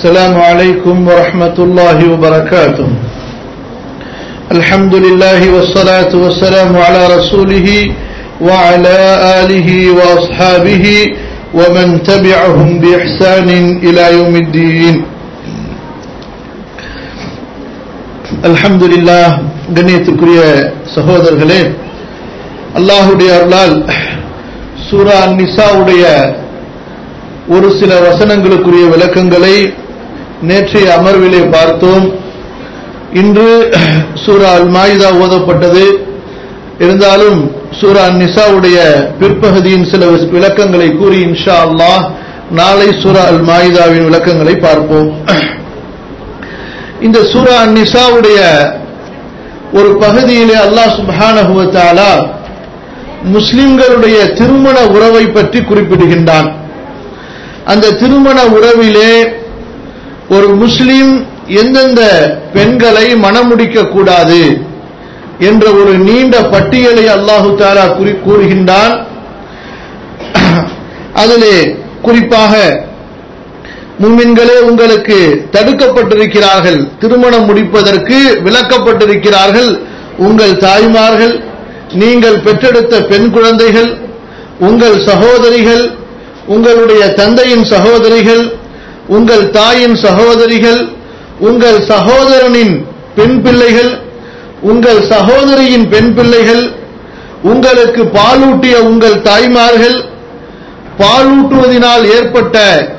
السلام عليكم ورحمة الله وبركاته الحمد لله والصلاة والسلام على رسوله وعلى آله وأصحابه ومن تبعهم بإحسان إلى يوم الدين الحمد لله கண்ணியத்துக்குரிய சகோதரர்களே அல்லாஹுடைய அருளால் சூரா நிசாவுடைய ஒரு சில வசனங்களுக்குரிய விளக்கங்களை நேற்றைய அமர்விலே பார்த்தோம் இன்று சூரா அல் மாயிதா ஓதப்பட்டது இருந்தாலும் சூரா நிசாவுடைய பிற்பகுதியின் சில விளக்கங்களை கூறி இன்ஷா அல்லாஹ் நாளை சூரா அல் மாயிதாவின் விளக்கங்களை பார்ப்போம் இந்த சூரா நிசாவுடைய ஒரு பகுதியிலே அல்லாஹ் சுபானகுவத்தாலா முஸ்லிம்களுடைய திருமண உறவை பற்றி குறிப்பிடுகின்றான் அந்த திருமண உறவிலே ஒரு முஸ்லிம் எந்தெந்த பெண்களை மணமுடிக்க கூடாது என்ற ஒரு நீண்ட பட்டியலை அல்லாஹு தாலா கூறுகின்றான் அதிலே குறிப்பாக மும்மின்களே உங்களுக்கு தடுக்கப்பட்டிருக்கிறார்கள் திருமணம் முடிப்பதற்கு விளக்கப்பட்டிருக்கிறார்கள் உங்கள் தாய்மார்கள் நீங்கள் பெற்றெடுத்த பெண் குழந்தைகள் உங்கள் சகோதரிகள் உங்களுடைய தந்தையின் சகோதரிகள் உங்கள் தாயின் சகோதரிகள் உங்கள் சகோதரனின் பெண் பிள்ளைகள் உங்கள் சகோதரியின் பெண் பிள்ளைகள் உங்களுக்கு பாலூட்டிய உங்கள் தாய்மார்கள் பாலூட்டுவதனால் ஏற்பட்ட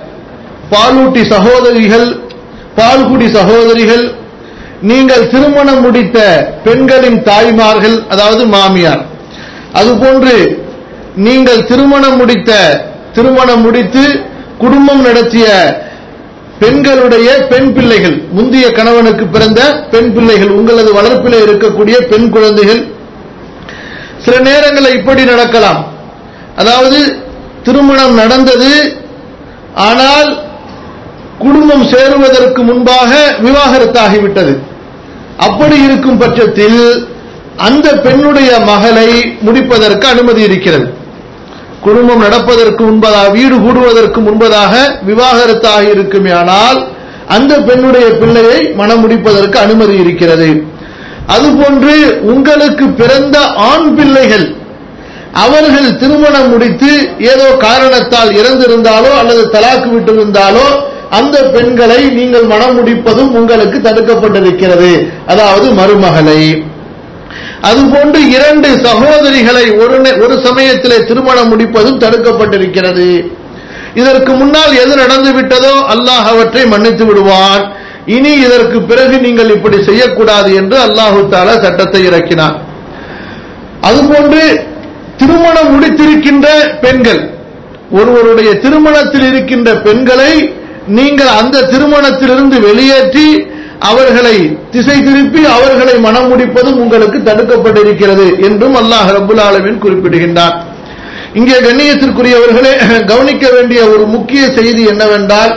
பாலூட்டி சகோதரிகள் பால்குடி சகோதரிகள் நீங்கள் திருமணம் முடித்த பெண்களின் தாய்மார்கள் அதாவது மாமியார் அதுபோன்று நீங்கள் திருமணம் முடித்த திருமணம் முடித்து குடும்பம் நடத்திய பெண்களுடைய பெண் பிள்ளைகள் முந்தைய கணவனுக்கு பிறந்த பெண் பிள்ளைகள் உங்களது வளர்ப்பில் இருக்கக்கூடிய பெண் குழந்தைகள் சில நேரங்களில் இப்படி நடக்கலாம் அதாவது திருமணம் நடந்தது ஆனால் குடும்பம் சேருவதற்கு முன்பாக விவாகரத்தாகிவிட்டது அப்படி இருக்கும் பட்சத்தில் அந்த பெண்ணுடைய மகளை முடிப்பதற்கு அனுமதி இருக்கிறது குடும்பம் நடப்பதற்கு முன்பதாக வீடு கூடுவதற்கு முன்பதாக விவாகரத்தாக இருக்குமே ஆனால் அந்த பெண்ணுடைய பிள்ளையை மனம் முடிப்பதற்கு அனுமதி இருக்கிறது அதுபோன்று உங்களுக்கு பிறந்த ஆண் பிள்ளைகள் அவர்கள் திருமணம் முடித்து ஏதோ காரணத்தால் இறந்திருந்தாலோ அல்லது தலாக்கு விட்டிருந்தாலோ அந்த பெண்களை நீங்கள் மனம் முடிப்பதும் உங்களுக்கு தடுக்கப்பட்டிருக்கிறது அதாவது மருமகளை அதுபோன்று இரண்டு சகோதரிகளை ஒரு ஒரு சமயத்திலே திருமணம் முடிப்பதும் தடுக்கப்பட்டிருக்கிறது இதற்கு முன்னால் எது நடந்து விட்டதோ அல்லாஹ் அவற்றை மன்னித்து விடுவான் இனி இதற்கு பிறகு நீங்கள் இப்படி செய்யக்கூடாது என்று அல்லாஹு தாலா சட்டத்தை இறக்கினார் அதுபோன்று திருமணம் முடித்திருக்கின்ற பெண்கள் ஒருவருடைய திருமணத்தில் இருக்கின்ற பெண்களை நீங்கள் அந்த திருமணத்திலிருந்து வெளியேற்றி அவர்களை திசை திருப்பி அவர்களை மனம் முடிப்பதும் உங்களுக்கு தடுக்கப்பட்டிருக்கிறது என்றும் அல்லாஹ் ரபுல் ஆலமின் குறிப்பிடுகின்றார் இங்கே கண்ணியத்திற்குரியவர்களே கவனிக்க வேண்டிய ஒரு முக்கிய செய்தி என்னவென்றால்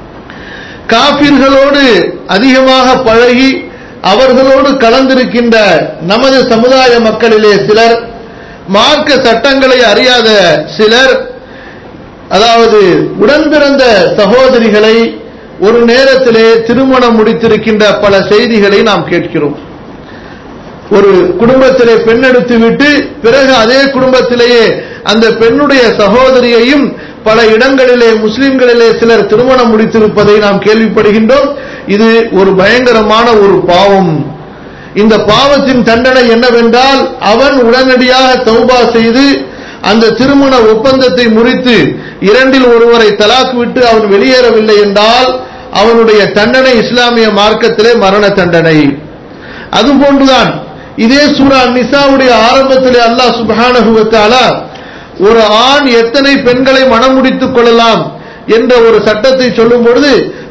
காபிர்களோடு அதிகமாக பழகி அவர்களோடு கலந்திருக்கின்ற நமது சமுதாய மக்களிலே சிலர் மார்க்க சட்டங்களை அறியாத சிலர் அதாவது உடன் பிறந்த சகோதரிகளை ஒரு நேரத்திலே திருமணம் முடித்திருக்கின்ற பல செய்திகளை நாம் கேட்கிறோம் ஒரு குடும்பத்திலே பெண் எடுத்து விட்டு பிறகு அதே குடும்பத்திலேயே அந்த பெண்ணுடைய சகோதரியையும் பல இடங்களிலே முஸ்லிம்களிலே சிலர் திருமணம் முடித்திருப்பதை நாம் கேள்விப்படுகின்றோம் இது ஒரு பயங்கரமான ஒரு பாவம் இந்த பாவத்தின் தண்டனை என்னவென்றால் அவன் உடனடியாக தௌபா செய்து அந்த திருமண ஒப்பந்தத்தை முறித்து இரண்டில் ஒருவரை தலாக்கு விட்டு அவன் வெளியேறவில்லை என்றால் அவனுடைய தண்டனை இஸ்லாமிய மார்க்கத்திலே மரண தண்டனை அதுபோன்றுதான் இதே சூரா நிசாவுடைய ஆரம்பத்திலே அல்லாஹ் சுபானகுவத்தாலா ஒரு ஆண் எத்தனை பெண்களை மனம் முடித்துக் கொள்ளலாம் என்ற ஒரு சட்டத்தை சொல்லும் பொழுது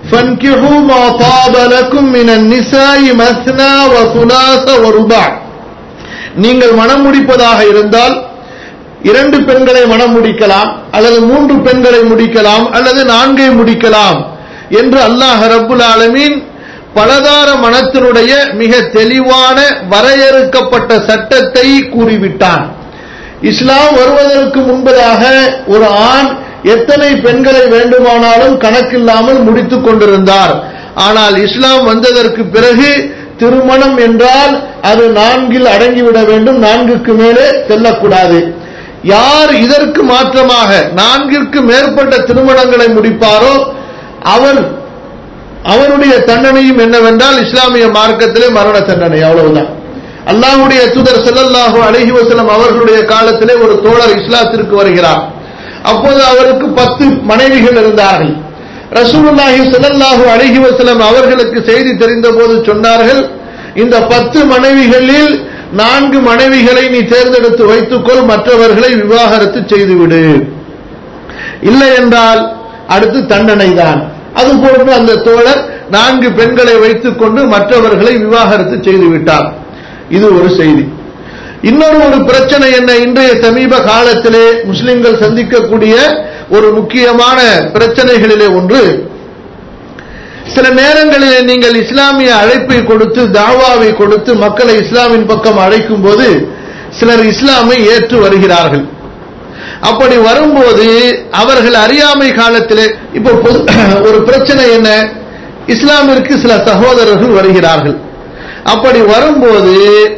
நீங்கள் மனம் முடிப்பதாக இருந்தால் இரண்டு பெண்களை மனம் முடிக்கலாம் அல்லது மூன்று பெண்களை முடிக்கலாம் அல்லது நான்கை முடிக்கலாம் என்று அல்லாஹ் ரபுல் ஆலமீன் பலதார மனத்தினுடைய மிக தெளிவான வரையறுக்கப்பட்ட சட்டத்தை கூறிவிட்டான் இஸ்லாம் வருவதற்கு முன்பதாக ஒரு ஆண் எத்தனை பெண்களை வேண்டுமானாலும் கணக்கில்லாமல் முடித்துக் கொண்டிருந்தார் ஆனால் இஸ்லாம் வந்ததற்கு பிறகு திருமணம் என்றால் அது நான்கில் அடங்கிவிட வேண்டும் நான்குக்கு மேலே செல்லக்கூடாது யார் இதற்கு மாற்றமாக நான்கிற்கு மேற்பட்ட திருமணங்களை முடிப்பாரோ அவன் அவனுடைய தண்டனையும் என்னவென்றால் இஸ்லாமிய மார்க்கத்திலே மரண தண்டனை அவ்வளவுதான் அல்லாஹுடைய தூதர் ஸல்லல்லாஹு அலைஹி வஸல்லம் அவர்களுடைய காலத்திலே ஒரு தோழர் இஸ்லாத்திற்கு வருகிறார் அப்போது அவருக்கு பத்து மனைவிகள் இருந்தார்கள் ரசூலுல்லாஹி ஸல்லல்லாஹு அலைஹி வஸல்லம் அவர்களுக்கு செய்தி தெரிந்தபோது சொன்னார்கள் இந்த பத்து மனைவிகளில் நான்கு மனைவிகளை நீ தேர்ந்தெடுத்து வைத்துக்கொள் மற்றவர்களை விவாகரத்து செய்துவிடு இல்லை என்றால் அடுத்து தண்டனை தான் அதுபோன்று அந்த தோழர் நான்கு பெண்களை வைத்துக் கொண்டு மற்றவர்களை விவாகரத்து செய்து விட்டார் இது ஒரு செய்தி இன்னொரு ஒரு பிரச்சனை என்ன இன்றைய சமீப காலத்திலே முஸ்லிம்கள் சந்திக்கக்கூடிய ஒரு முக்கியமான பிரச்சனைகளிலே ஒன்று சில நேரங்களிலே நீங்கள் இஸ்லாமிய அழைப்பை கொடுத்து தாவாவை கொடுத்து மக்களை இஸ்லாமின் பக்கம் அழைக்கும் போது சிலர் இஸ்லாமை ஏற்று வருகிறார்கள் அப்படி வரும்போது அவர்கள் அறியாமை காலத்திலே இப்போ பொது- ஒரு பிரச்சனை என்ன இஸ்லாமிற்கு சில சகோதரர்கள் வருகிறார்கள் அப்படி வரும்போது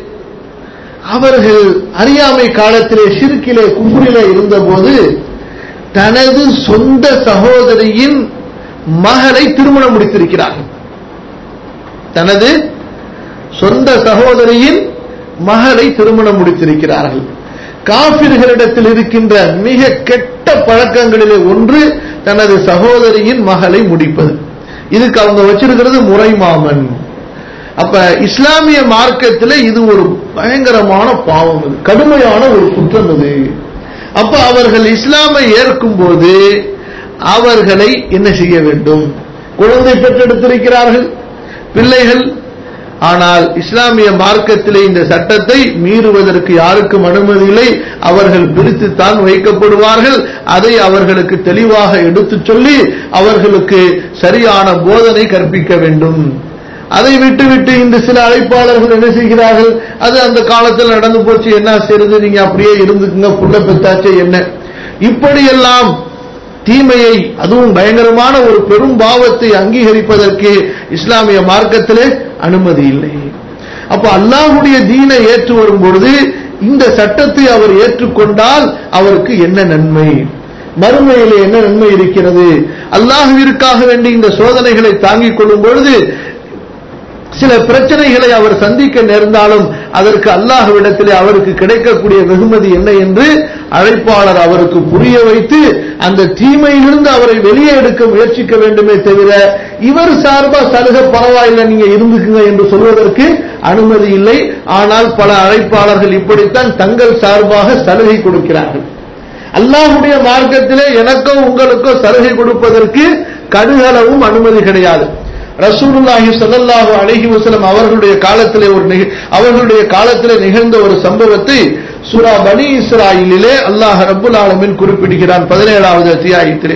அவர்கள் அறியாமை காலத்திலே சிறுக்கிலே கும்புரிலே இருந்தபோது தனது சொந்த சகோதரியின் மகளை திருமணம் முடித்திருக்கிறார்கள் தனது சொந்த சகோதரியின் மகளை திருமணம் முடித்திருக்கிறார்கள் காபிர்களிடத்தில் இருக்கின்ற மிக கெட்ட பழக்கங்களிலே ஒன்று தனது சகோதரியின் மகளை முடிப்பது இதுக்கு அவங்க வச்சிருக்கிறது முறைமாமன் அப்ப இஸ்லாமிய மார்க்கத்தில் இது ஒரு பயங்கரமான பாவம் இது கடுமையான ஒரு குற்றம் இது அப்ப அவர்கள் இஸ்லாமை ஏற்கும் போது அவர்களை என்ன செய்ய வேண்டும் குழந்தை பெற்றெடுத்திருக்கிறார்கள் பிள்ளைகள் ஆனால் இஸ்லாமிய மார்க்கத்திலே இந்த சட்டத்தை மீறுவதற்கு யாருக்கும் அனுமதி இல்லை அவர்கள் பிரித்துத்தான் வைக்கப்படுவார்கள் அதை அவர்களுக்கு தெளிவாக எடுத்துச் சொல்லி அவர்களுக்கு சரியான போதனை கற்பிக்க வேண்டும் அதை விட்டுவிட்டு இந்த சில அழைப்பாளர்கள் என்ன செய்கிறார்கள் அது அந்த காலத்தில் நடந்து போச்சு என்ன செய்யறது நீங்க அப்படியே இருந்துக்குங்க புள்ள பெத்தாச்சே என்ன இப்படியெல்லாம் தீமையை அதுவும் பயங்கரமான ஒரு பெரும் பாவத்தை அங்கீகரிப்பதற்கு இஸ்லாமிய மார்க்கத்திலே அனுமதி இல்லை அப்ப அல்லாஹுடைய தீனை ஏற்று வரும் பொழுது இந்த சட்டத்தை அவர் ஏற்றுக்கொண்டால் அவருக்கு என்ன நன்மை மறுமையிலே என்ன நன்மை இருக்கிறது அல்லாஹுவிற்காக வேண்டி இந்த சோதனைகளை தாங்கிக் கொள்ளும் பொழுது சில பிரச்சனைகளை அவர் சந்திக்க நேர்ந்தாலும் அதற்கு அல்லாஹ்விடத்திலே அவருக்கு கிடைக்கக்கூடிய வெகுமதி என்ன என்று அழைப்பாளர் அவருக்கு புரிய வைத்து அந்த தீமையிலிருந்து அவரை வெளியே எடுக்க முயற்சிக்க வேண்டுமே தவிர இவர் சார்பா சலுகை பரவாயில்லை நீங்க இருந்துக்குங்க என்று சொல்வதற்கு அனுமதி இல்லை ஆனால் பல அழைப்பாளர்கள் இப்படித்தான் தங்கள் சார்பாக சலுகை கொடுக்கிறார்கள் அல்லாஹுடைய மார்க்கத்திலே எனக்கோ உங்களுக்கோ சலுகை கொடுப்பதற்கு கடுகளவும் அனுமதி கிடையாது ரசூலுல்லாஹி ஸல்லல்லாஹு அலைஹி வஸல்லம் அவர்களுடைய காலத்திலே ஒரு நிக- அவர்களுடைய காலத்திலே நிகழ்ந்த ஒரு சம்பவத்தை சூரா பனி இஸ்ராயிலிலே அல்லாஹ் ரப்புல் ஆலமீன் குறிப்பிடுகிறான் 17வது அத்தியாயத்திலே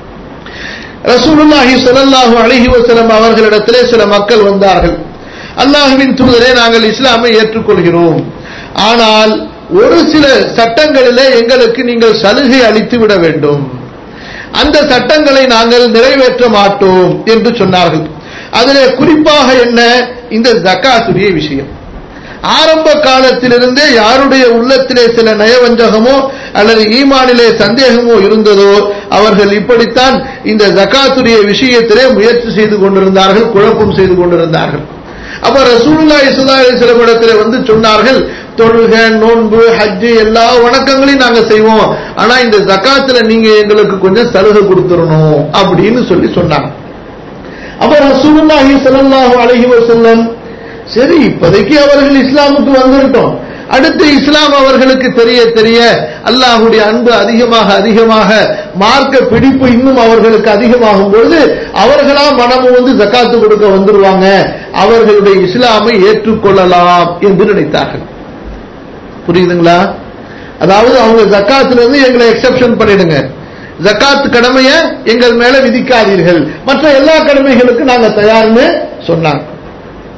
ரசூலுல்லாஹி ஸல்லல்லாஹு அலைஹி வஸல்லம் அவர்களிடத்திலே சில மக்கள் வந்தார்கள் அல்லாஹ்வின் தூதரே நாங்கள் இஸ்லாமை ஏற்றுக்கொள்கிறோம் ஆனால் ஒரு சில சட்டங்களிலே எங்களுக்கு நீங்கள் சலுகை அளித்து விட வேண்டும் அந்த சட்டங்களை நாங்கள் நிறைவேற்ற மாட்டோம் என்று சொன்னார்கள் அதிலே குறிப்பாக என்ன இந்த ஜக்காத்துடைய விஷயம் ஆரம்ப காலத்திலிருந்தே யாருடைய உள்ளத்திலே சில நயவஞ்சகமோ அல்லது ஈமானிலே சந்தேகமோ இருந்ததோ அவர்கள் இப்படித்தான் இந்த ஜக்காத்துடைய விஷயத்திலே முயற்சி செய்து கொண்டிருந்தார்கள் குழப்பம் செய்து கொண்டிருந்தார்கள் அப்ப ரசூலுல்லாஹி ஸல்லல்லாஹு அலைஹி வஸல்லம் இடத்திலே வந்து சொன்னார்கள் தொழுக நோன்பு ஹஜ்ஜு எல்லா வணக்கங்களையும் நாங்க செய்வோம் ஆனா இந்த ஜக்காத்துல நீங்க எங்களுக்கு கொஞ்சம் சலுகை கொடுத்துடணும் அப்படின்னு சொல்லி சொன்னாங்க அப்ப ரசூலுல்லாஹி ஸல்லல்லாஹு அலைஹி வஸல்லம் சரி இப்போதைக்கு அவர்கள் இஸ்லாமுக்கு வந்துவிட்டோம் அடுத்து இஸ்லாம் அவர்களுக்கு தெரிய தெரிய அல்லாஹ்வுடைய அன்பு அதிகமாக அதிகமாக மார்க்க பிடிப்பு இன்னும் அவர்களுக்கு அதிகமாகும் பொழுது அவர்களா மனமு வந்து ஜக்காத்து கொடுக்க வந்துருவாங்க அவர்களுடைய இஸ்லாமை ஏற்றுக்கொள்ளலாம் என்று நினைத்தார்கள் புரியுதுங்களா அதாவது அவங்க ஜக்காத்துல இருந்து எங்களை எக்ஸெப்ஷன் பண்ணிடுங்க ஜக்காத் கடமைய எங்கள் மேல விதிக்காதீர்கள் மற்ற எல்லா கடமைகளுக்கும் நாங்க தயார்னு சொன்னாங்க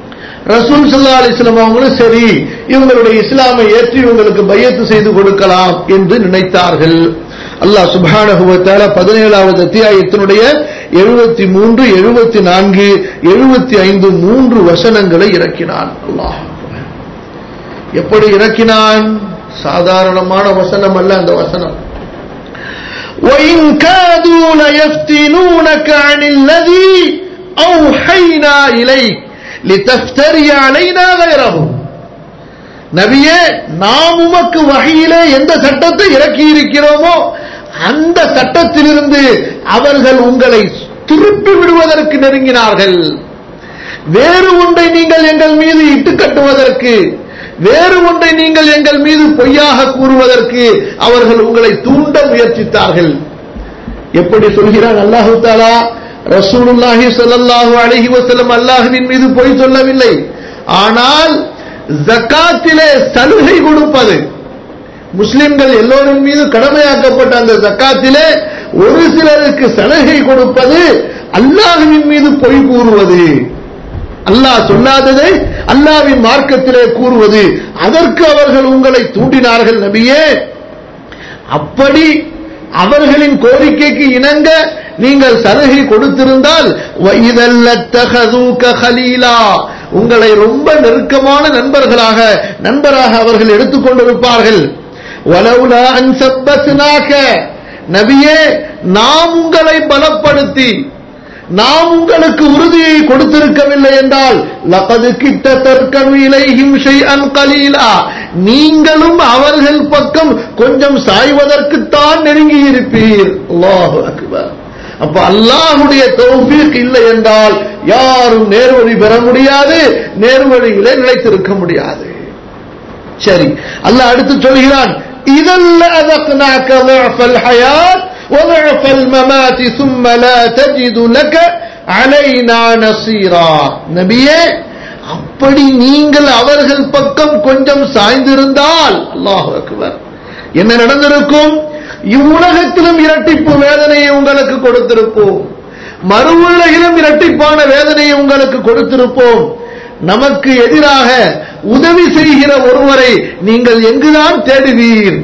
ரசூல் சல்லா அலிஸ்லாம் அவங்களும் சரி இவங்களுடைய இஸ்லாமை ஏற்றி இவங்களுக்கு பையத்து செய்து கொடுக்கலாம் என்று நினைத்தார்கள் அல்லாஹ் சுபானகுவத்தால பதினேழாவது அத்தியாயத்தினுடைய எழுபத்தி மூன்று எழுபத்தி நான்கு எழுபத்தி ஐந்து மூன்று வசனங்களை இறக்கினான் அல்லாஹ் எப்படி இறக்கினான் சாதாரணமான வசனம் அல்ல அந்த வசனம் وَإِن كَادُوا لَيَفْتِنُونَكَ عَنِ الَّذِي أَوْحَيْنَا إِلَيْكَ لِتَفْتَرِيَ عَلَيْنَا غَيْرَهُ நபியே நாம் உமக்கு வகையிலே எந்த சட்டத்தை இறக்கி இருக்கிறோமோ அந்த சட்டத்திலிருந்து அவர்கள் உங்களை திருப்பி விடுவதற்கு நெருங்கினார்கள் வேறு ஒன்றை நீங்கள் எங்கள் மீது இட்டு கட்டுவதற்கு வேறு ஒன்றை நீங்கள் எங்கள் மீது பொய்யாக கூறுவதற்கு அவர்கள் உங்களை தூண்ட முயற்சித்தார்கள் எப்படி சொல்கிறான் அல்லாஹு தாலா ரசூலுல்லாஹி ஸல்லல்லாஹு அலைஹி வஸல்லம் அல்லாஹ்வின் மீது பொய் சொல்லவில்லை ஆனால் ஜக்காத்திலே சலுகை கொடுப்பது முஸ்லிம்கள் எல்லோரின் மீது கடமையாக்கப்பட்ட அந்த ஜக்காத்திலே ஒரு சிலருக்கு சலுகை கொடுப்பது அல்லாஹ்வின் மீது பொய் கூறுவது அல்லாஹ் சொல்லாததை அல்லாவின் மார்க்கத்திலே கூறுவது அதற்கு அவர்கள் உங்களை தூண்டினார்கள் நபியே அப்படி அவர்களின் கோரிக்கைக்கு இணங்க நீங்கள் சலுகை கொடுத்திருந்தால் உங்களை ரொம்ப நெருக்கமான நண்பர்களாக நண்பராக அவர்கள் எடுத்துக்கொண்டிருப்பார்கள் நபியே நாம் உங்களை பலப்படுத்தி நாம் உங்களுக்கு உறுதியை கொடுத்திருக்கவில்லை என்றால் லகது கிட்ட தற்கவிலையும் கலீலா நீங்களும் அவர்கள் பக்கம் கொஞ்சம் சாய்வதற்குத்தான் நெருங்கி இருப்பீர் அல்லாஹு அக்பர் அப்ப அல்லாஹுடைய தௌஃபீக் இல்லை என்றால் யாரும் நேர்வழி பெற முடியாது நேர்வழியிலே நிலைத்திருக்க முடியாது சரி அல்லாஹ் அடுத்து சொல்கிறான் இதல்ல அதக்னாக்க ضعف الحياه وضعف الممات ثم لا تجد لك علينا نصيرا நபியே அப்படி நீங்கள் அவர்கள் பக்கம் கொஞ்சம் சாய்ந்திருந்தால் அல்லாஹ் அக்பர் என்ன நடந்திருக்கும் இவ்வுலகத்திலும் இரட்டிப்பு வேதனையை உங்களுக்கு கொடுத்திருப்போம் மறு உலகிலும் இரட்டிப்பான வேதனையை உங்களுக்கு கொடுத்திருப்போம் நமக்கு எதிராக உதவி செய்கிற ஒருவரை நீங்கள் எங்குதான் தேடுவீர்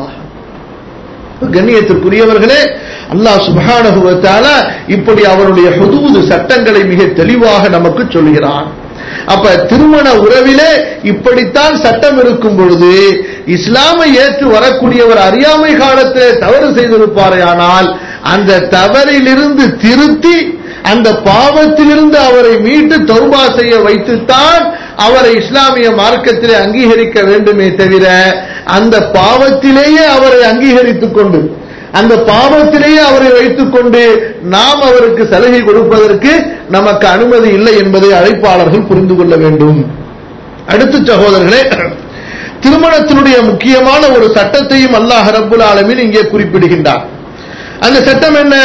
கண்ணியத்திற்குரியவர்களே அல்லாஹ் சுபஹானஹுவத்தால இப்படி அவருடைய ஹுதூது சட்டங்களை மிக தெளிவாக நமக்கு சொல்கிறான் அப்ப திருமண உறவிலே இப்படித்தான் சட்டம் இருக்கும் பொழுது இஸ்லாமை ஏற்று வரக்கூடியவர் அறியாமை காலத்திலே தவறு செய்திருப்பாரே ஆனால் அந்த தவறிலிருந்து திருத்தி அந்த பாவத்திலிருந்து அவரை மீட்டு தௌபா செய்ய வைத்துத்தான் அவரை இஸ்லாமிய மார்க்கத்திலே அங்கீகரிக்க வேண்டுமே தவிர அந்த பாவத்திலேயே அவரை அங்கீகரித்துக் கொண்டு அந்த பாவத்திலேயே அவரை வைத்துக் கொண்டு நாம் அவருக்கு சலுகை கொடுப்பதற்கு நமக்கு அனுமதி இல்லை என்பதை அழைப்பாளர்கள் புரிந்து கொள்ள வேண்டும் அடுத்த சகோதரர்களே திருமணத்தினுடைய முக்கியமான ஒரு சட்டத்தையும் அல்லாஹ் ரப்புல் ஆலமீன் இங்கே குறிப்பிடுகின்றார் அந்த சட்டம் என்ன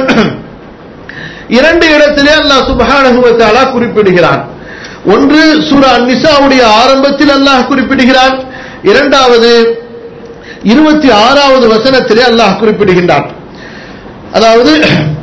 இரண்டு இடத்திலே அல்லாஹ் சுபஹானஹு வ தஆலா குறிப்பிடுகிறான் ஒன்று சூரா நிசாவுடைய ஆரம்பத்தில் அல்லாஹ் குறிப்பிடுகிறான் இரண்டாவது இருபத்தி ஆறாவது வசனத்திலே அல்லாஹ் குறிப்பிடுகின்றான் அதாவது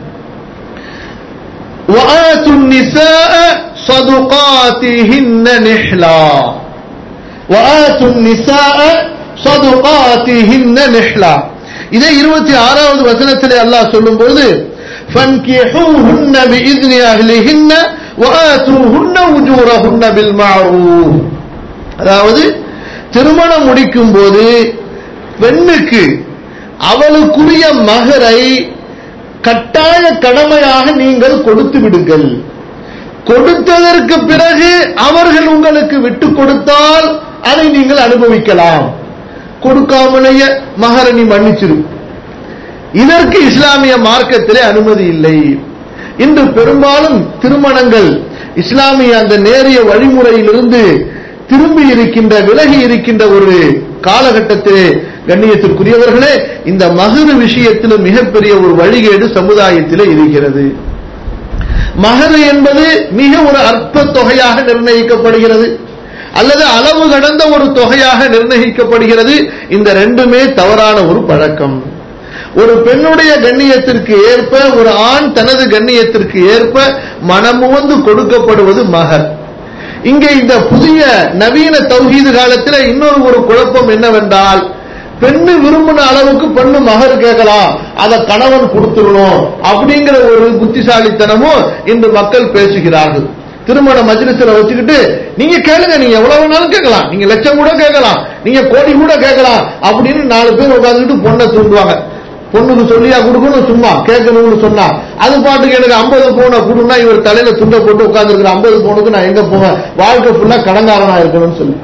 وآتوا النساء صدقاتهن نحلا وآتوا النساء صدقاتهن نحلا இதே இருபத்தி ஆறாவது வசனத்திலே அல்லாஹ் சொல்லும் பொழுது فانكحوهن بإذن أهلهن وآتوهن أجورهن بالمعروف அதாவது திருமணம் முடிக்கும் போது பெண்ணுக்கு அவளுக்குரிய மகரை கட்டாய கடமையாக நீங்கள் கொடுத்து விடுங்கள் கொடுத்ததற்கு பிறகு அவர்கள் உங்களுக்கு விட்டு கொடுத்தால் அதை நீங்கள் அனுபவிக்கலாம் கொடுக்காமலேயே மகரை நீ மன்னிச்சிரு இதற்கு இஸ்லாமிய மார்க்கத்திலே அனுமதி இல்லை இன்று பெரும்பாலும் திருமணங்கள் இஸ்லாமிய அந்த நேரிய வழிமுறையிலிருந்து திரும்பி இருக்கின்ற விலகி இருக்கின்ற ஒரு காலகட்டத்திலே கண்ணியத்திற்குரியவர்களே இந்த மகரு விஷயத்தில் மிகப்பெரிய ஒரு வழிகேடு சமுதாயத்திலே இருக்கிறது மகரு என்பது மிக ஒரு அற்ப தொகையாக நிர்ணயிக்கப்படுகிறது அல்லது அளவு கடந்த ஒரு தொகையாக நிர்ணயிக்கப்படுகிறது இந்த ரெண்டுமே தவறான ஒரு பழக்கம் ஒரு பெண்ணுடைய கண்ணியத்திற்கு ஏற்ப ஒரு ஆண் தனது கண்ணியத்திற்கு ஏற்ப மனமுவந்து கொடுக்கப்படுவது மகர் இங்கே இந்த புதிய நவீன தௌஹீது காலத்தில் இன்னொரு ஒரு குழப்பம் என்னவென்றால் பெண்ணு விரும்பின அளவுக்கு பெண்ணு மகர் கேட்கலாம் அதை கணவன் கொடுத்துடணும் அப்படிங்கிற ஒரு புத்திசாலித்தனமும் இன்று மக்கள் பேசுகிறார்கள் திருமண மஜ்லிஸ்ல வச்சுக்கிட்டு நீங்க கேளுங்க நீங்க எவ்வளவு வேணாலும் கேட்கலாம் நீங்க லட்சம் கூட கேட்கலாம் நீங்க கோடி கூட கேட்கலாம் அப்படின்னு நாலு பேர் உட்காந்துக்கிட்டு பொண்ணை தூண்டுவாங்க பொண்ணுக்கு சொல்லியா கொடுக்கணும் சும்மா கேட்கணும்னு சொன்னா அது பாட்டுக்கு எனக்கு ஐம்பது பவுனை கொடுன்னா இவர் தலையில துண்டை போட்டு உட்கார்ந்துருக்கிற ஐம்பது பவுனுக்கு நான் எங்க போவேன் வாழ்க்கை ஃபுல்லா கடங்காரனா இருக்கணும்னு சொல்லி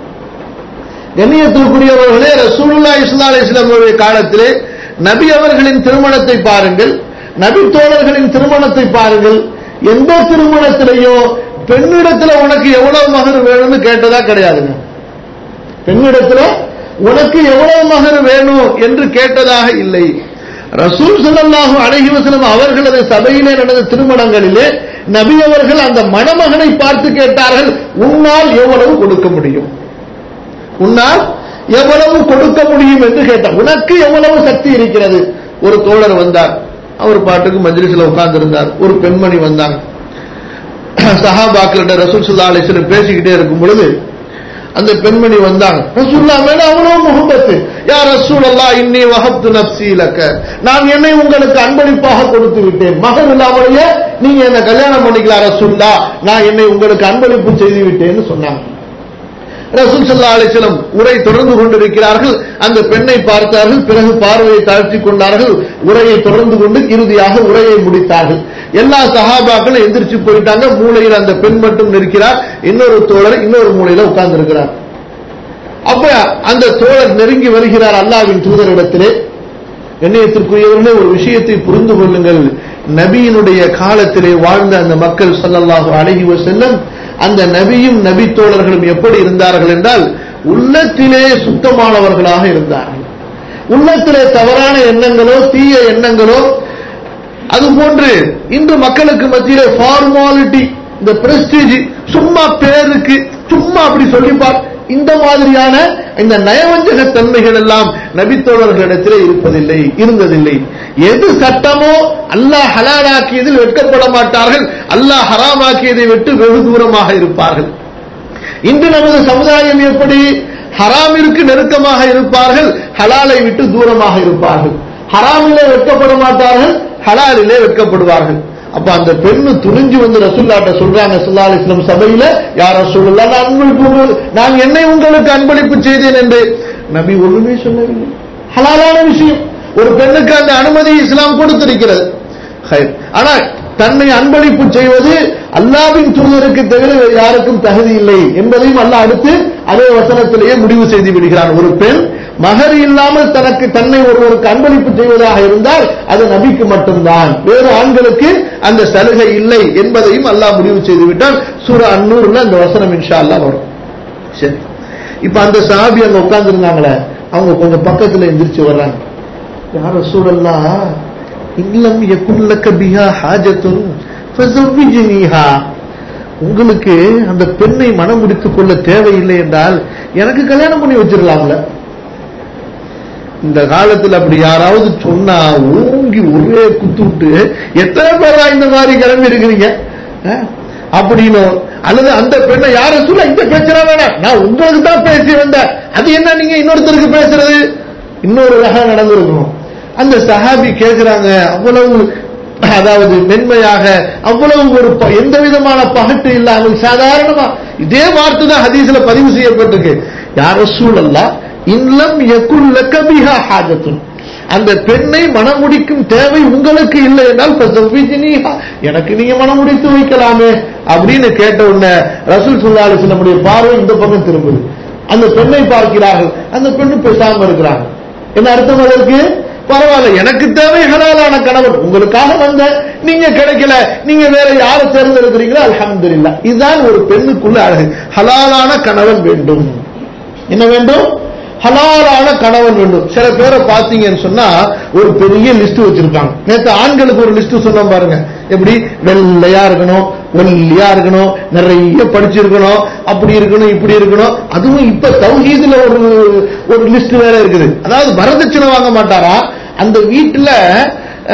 கண்ணியத்திற்குரியவர்களே ரசூலுல்லா இஸ்லா இஸ்லாமுடைய காலத்திலே நபி அவர்களின் திருமணத்தை பாருங்கள் நபி தோழர்களின் திருமணத்தை பாருங்கள் எந்த திருமணத்திலையும் பெண்ணிடத்துல உனக்கு எவ்வளவு மகர் வேணும்னு கேட்டதா கிடையாதுங்க பெண்ணிடத்துல உனக்கு எவ்வளவு மகர் வேணும் என்று கேட்டதாக இல்லை ரசூல் ஸல்லல்லாஹு அலைஹி வஸல்லம் அவர்களது சபையிலே நடந்த திருமணங்களிலே நபி அவர்கள் அந்த மணமகனை பார்த்து கேட்டார்கள் உன்னால் எவ்வளவு கொடுக்க முடியும் உன்னால் எவ்வளவு கொடுக்க முடியும் என்று கேட்டார் உனக்கு எவ்வளவு சக்தி இருக்கிறது ஒரு தோழர் வந்தார் அவர் பாட்டுக்கு மஜ்லிஸ்ல உட்கார்ந்து இருந்தார் ஒரு பெண்மணி வந்தாங்க சஹாபாக்களிட்ட ரசூல் சுல்லா அலிஸ்லம் பேசிக்கிட்டே இருக்கும் பொழுது அந்த பெண்மணி வந்தாங்க ரசூல்லா மேல அவ்வளவு முகப்பத்து யா ரசூல் அல்லா இன்னி வஹப்து நப்சி லக்க நான் என்னை உங்களுக்கு அன்பளிப்பாக கொடுத்து விட்டேன் மகன் இல்லாமலேயே நீங்க என்ன கல்யாணம் பண்ணிக்கலாம் ரசூல்லா நான் என்னை உங்களுக்கு அன்பளிப்பு செய்து விட்டேன்னு சொன்னாங்க ரசூல் சல்லா அலிஸ்லம் உரை தொடர்ந்து கொண்டிருக்கிறார்கள் அந்த பெண்ணை பார்த்தார்கள் பிறகு பார்வையை தாழ்த்தி கொண்டார்கள் உரையை தொடர்ந்து கொண்டு இறுதியாக உரையை முடித்தார்கள் எல்லா சகாபாக்களும் எந்திரிச்சு போயிட்டாங்க மூலையில் அந்த பெண் மட்டும் நிற்கிறார் இன்னொரு தோழர் இன்னொரு மூலையில உட்கார்ந்து இருக்கிறார் அப்ப அந்த தோழர் நெருங்கி வருகிறார் அல்லாவின் தூதரிடத்திலே கண்ணியத்திற்குரியவர்களே ஒரு விஷயத்தை புரிந்து கொள்ளுங்கள் நபியினுடைய காலத்திலே வாழ்ந்த அந்த மக்கள் ஸல்லல்லாஹு அலைஹி வஸல்லம் அந்த நபியும் நபி தோழர்களும் எப்படி இருந்தார்கள் என்றால் உள்ளத்திலே சுத்தமானவர்களாக இருந்தார்கள் உள்ளத்திலே தவறான எண்ணங்களோ தீய எண்ணங்களோ அதுபோன்று இன்று மக்களுக்கு மத்தியிலே ஃபார்மாலிட்டி இந்த பிரஸ்டீஜ் சும்மா பேருக்கு சும்மா அப்படி சொல்லிப்பார் இந்த மாதிரியான இந்த நயவஞ்சக தன்மைகள் எல்லாம் நபித்தோழர்களிடத்திலே இருப்பதில்லை இருந்ததில்லை எது சட்டமோ அல்லாஹ் ஹலாலாக்கியதில் வெட்கப்பட மாட்டார்கள் அல்லாஹ் ஹராமாக்கியதை விட்டு வெகு தூரமாக இருப்பார்கள் இன்று நமது சமுதாயம் எப்படி ஹராமிற்கு நெருக்கமாக இருப்பார்கள் ஹலாலை விட்டு தூரமாக இருப்பார்கள் ஹராமிலே வெட்கப்பட மாட்டார்கள் ஹலாலிலே வெட்கப்படுவார்கள் அப்ப அந்த பெண்ணு துணிஞ்சு வந்து ரசூல்லாட்ட சொல்றாங்க சுல்லா இஸ்லாம் சபையில யார் ரசூல்லா நான் அன்பளிப்பு நான் என்னை உங்களுக்கு அன்பளிப்பு செய்தேன் என்று நபி ஒண்ணுமே சொல்லவில்லை ஹலாலான விஷயம் ஒரு பெண்ணுக்கு அந்த அனுமதி இஸ்லாம் கொடுத்திருக்கிறது ஹைர். ஆனா தன்னை அன்பளிப்பு செய்வது அல்லாவின் தூதருக்கு தவிர வேறு யாருக்கும் தகுதி இல்லை என்பதையும் அல்லாஹ் அடுத்து அதே வசனத்திலேயே முடிவு செய்து விடுகிறான் ஒரு பெண் மகர் இல்லாமல் தனக்கு தன்னை ஒருவருக்கு அன்பளிப்பு செய்வதாக இருந்தால் அது நபிக்கு மட்டும்தான் வேறு ஆண்களுக்கு அந்த சலுகை இல்லை என்பதையும் அல்லாஹ் முடிவு செய்து விட்டால் சூரா அன்னூர்ல அந்த வசனம் இன்ஷா அல்லாஹ் வரும் சரி இப்ப அந்த சஹாபி அங்க உட்கார்ந்து இருந்தாங்களே அவங்க கொஞ்சம் பக்கத்துல எந்திரிச்சு வர்றாங்க யார சூழல்லா இல்லம் எக்குள்ளக்க பிஹா ஹாஜத்துன் ஃபஸவ்விஜ்னிஹா உங்களுக்கு அந்த பெண்ணை மனம் முடித்துக் கொள்ள தேவையில்லை என்றால் எனக்கு கல்யாணம் பண்ணி வச்சிடலாம்ல இந்த காலத்துல அப்படி யாராவது சொன்னா ஓங்கி ஒரே குத்து விட்டு எத்தனை பேரா இந்த மாதிரி கிளம்பி இருக்கிறீங்க அஹ்? அப்படின்னு அல்லது அந்த பெண்ணை யார சொல்ல இந்த பேச்சுனா வேணாம் நான் உங்களுக்கு தான் பேசி வந்தேன் அது என்ன நீங்க இன்னொருத்தருக்கு பேசுறது இன்னொரு ரகம் நடந்திருக்கணும் அந்த சஹாபி கேக்குறாங்க அவ்வளவு அதாவது மென்மையாக அவ்வளவு ஒரு ப- எந்த விதமான பகட்டு இல்லாமல் சாதாரணமா இதே வார்த்தை தான் ஹதீஸ்ல பதிவு செய்யப்பட்டிருக்கு யார சூழல்லா இன்னம் எக்குள்ள கபிஹா ஹாஜத்துன் அந்த பெண்ணை மணமுடிக்கும் தேவை உங்களுக்கு இல்லை என்றால் ஃபஸவ்விஜ்னிஹா. எனக்கு நீங்க மணமுடித்து வைக்கலாமே அப்படின்னு கேட்ட உடனே ரசூல் ஸல்லல்லாஹு அலைஹி வஸல்லமுடைய பார்வை இந்த பக்கம் திரும்புது அந்த பெண்ணை பார்க்கிறார்கள் அந்த பெண்ணு பேசாம இருக்கிறாங்க என்ன அர்த்தம் அதற்கு பரவாயில்ல எனக்கு தேவை ஹலாலான கணவன் உங்களுக்காக வந்த நீங்க கிடைக்கல நீங்க வேற யாரை தேர்ந்தெடுக்கிறீங்களோ அல்ஹம்துலில்லாஹ் இதுதான் ஒரு பெண்ணுக்குள்ள அழகு ஹலாலான கணவன் வேண்டும் என்ன வேண்டும் ஹலாலான கணவன் வேண்டும் சில பேரை பாத்தீங்கன்னு சொன்னா ஒரு பெரிய லிஸ்ட் வச்சிருப்பாங்க நேத்து ஆண்களுக்கு ஒரு லிஸ்ட் சொன்னோம் பாருங்க எப்படி வெள்ளையா இருக்கணும் ஒல்லியா இருக்கணும் நிறைய படிச்சிருக்கணும் அப்படி இருக்கணும் இப்படி இருக்கணும் அதுவும் இப்ப தௌஹீதுல ஒரு ஒரு லிஸ்ட் வேற இருக்குது அதாவது வரதட்சணை வாங்க மாட்டாரா அந்த வீட்டுல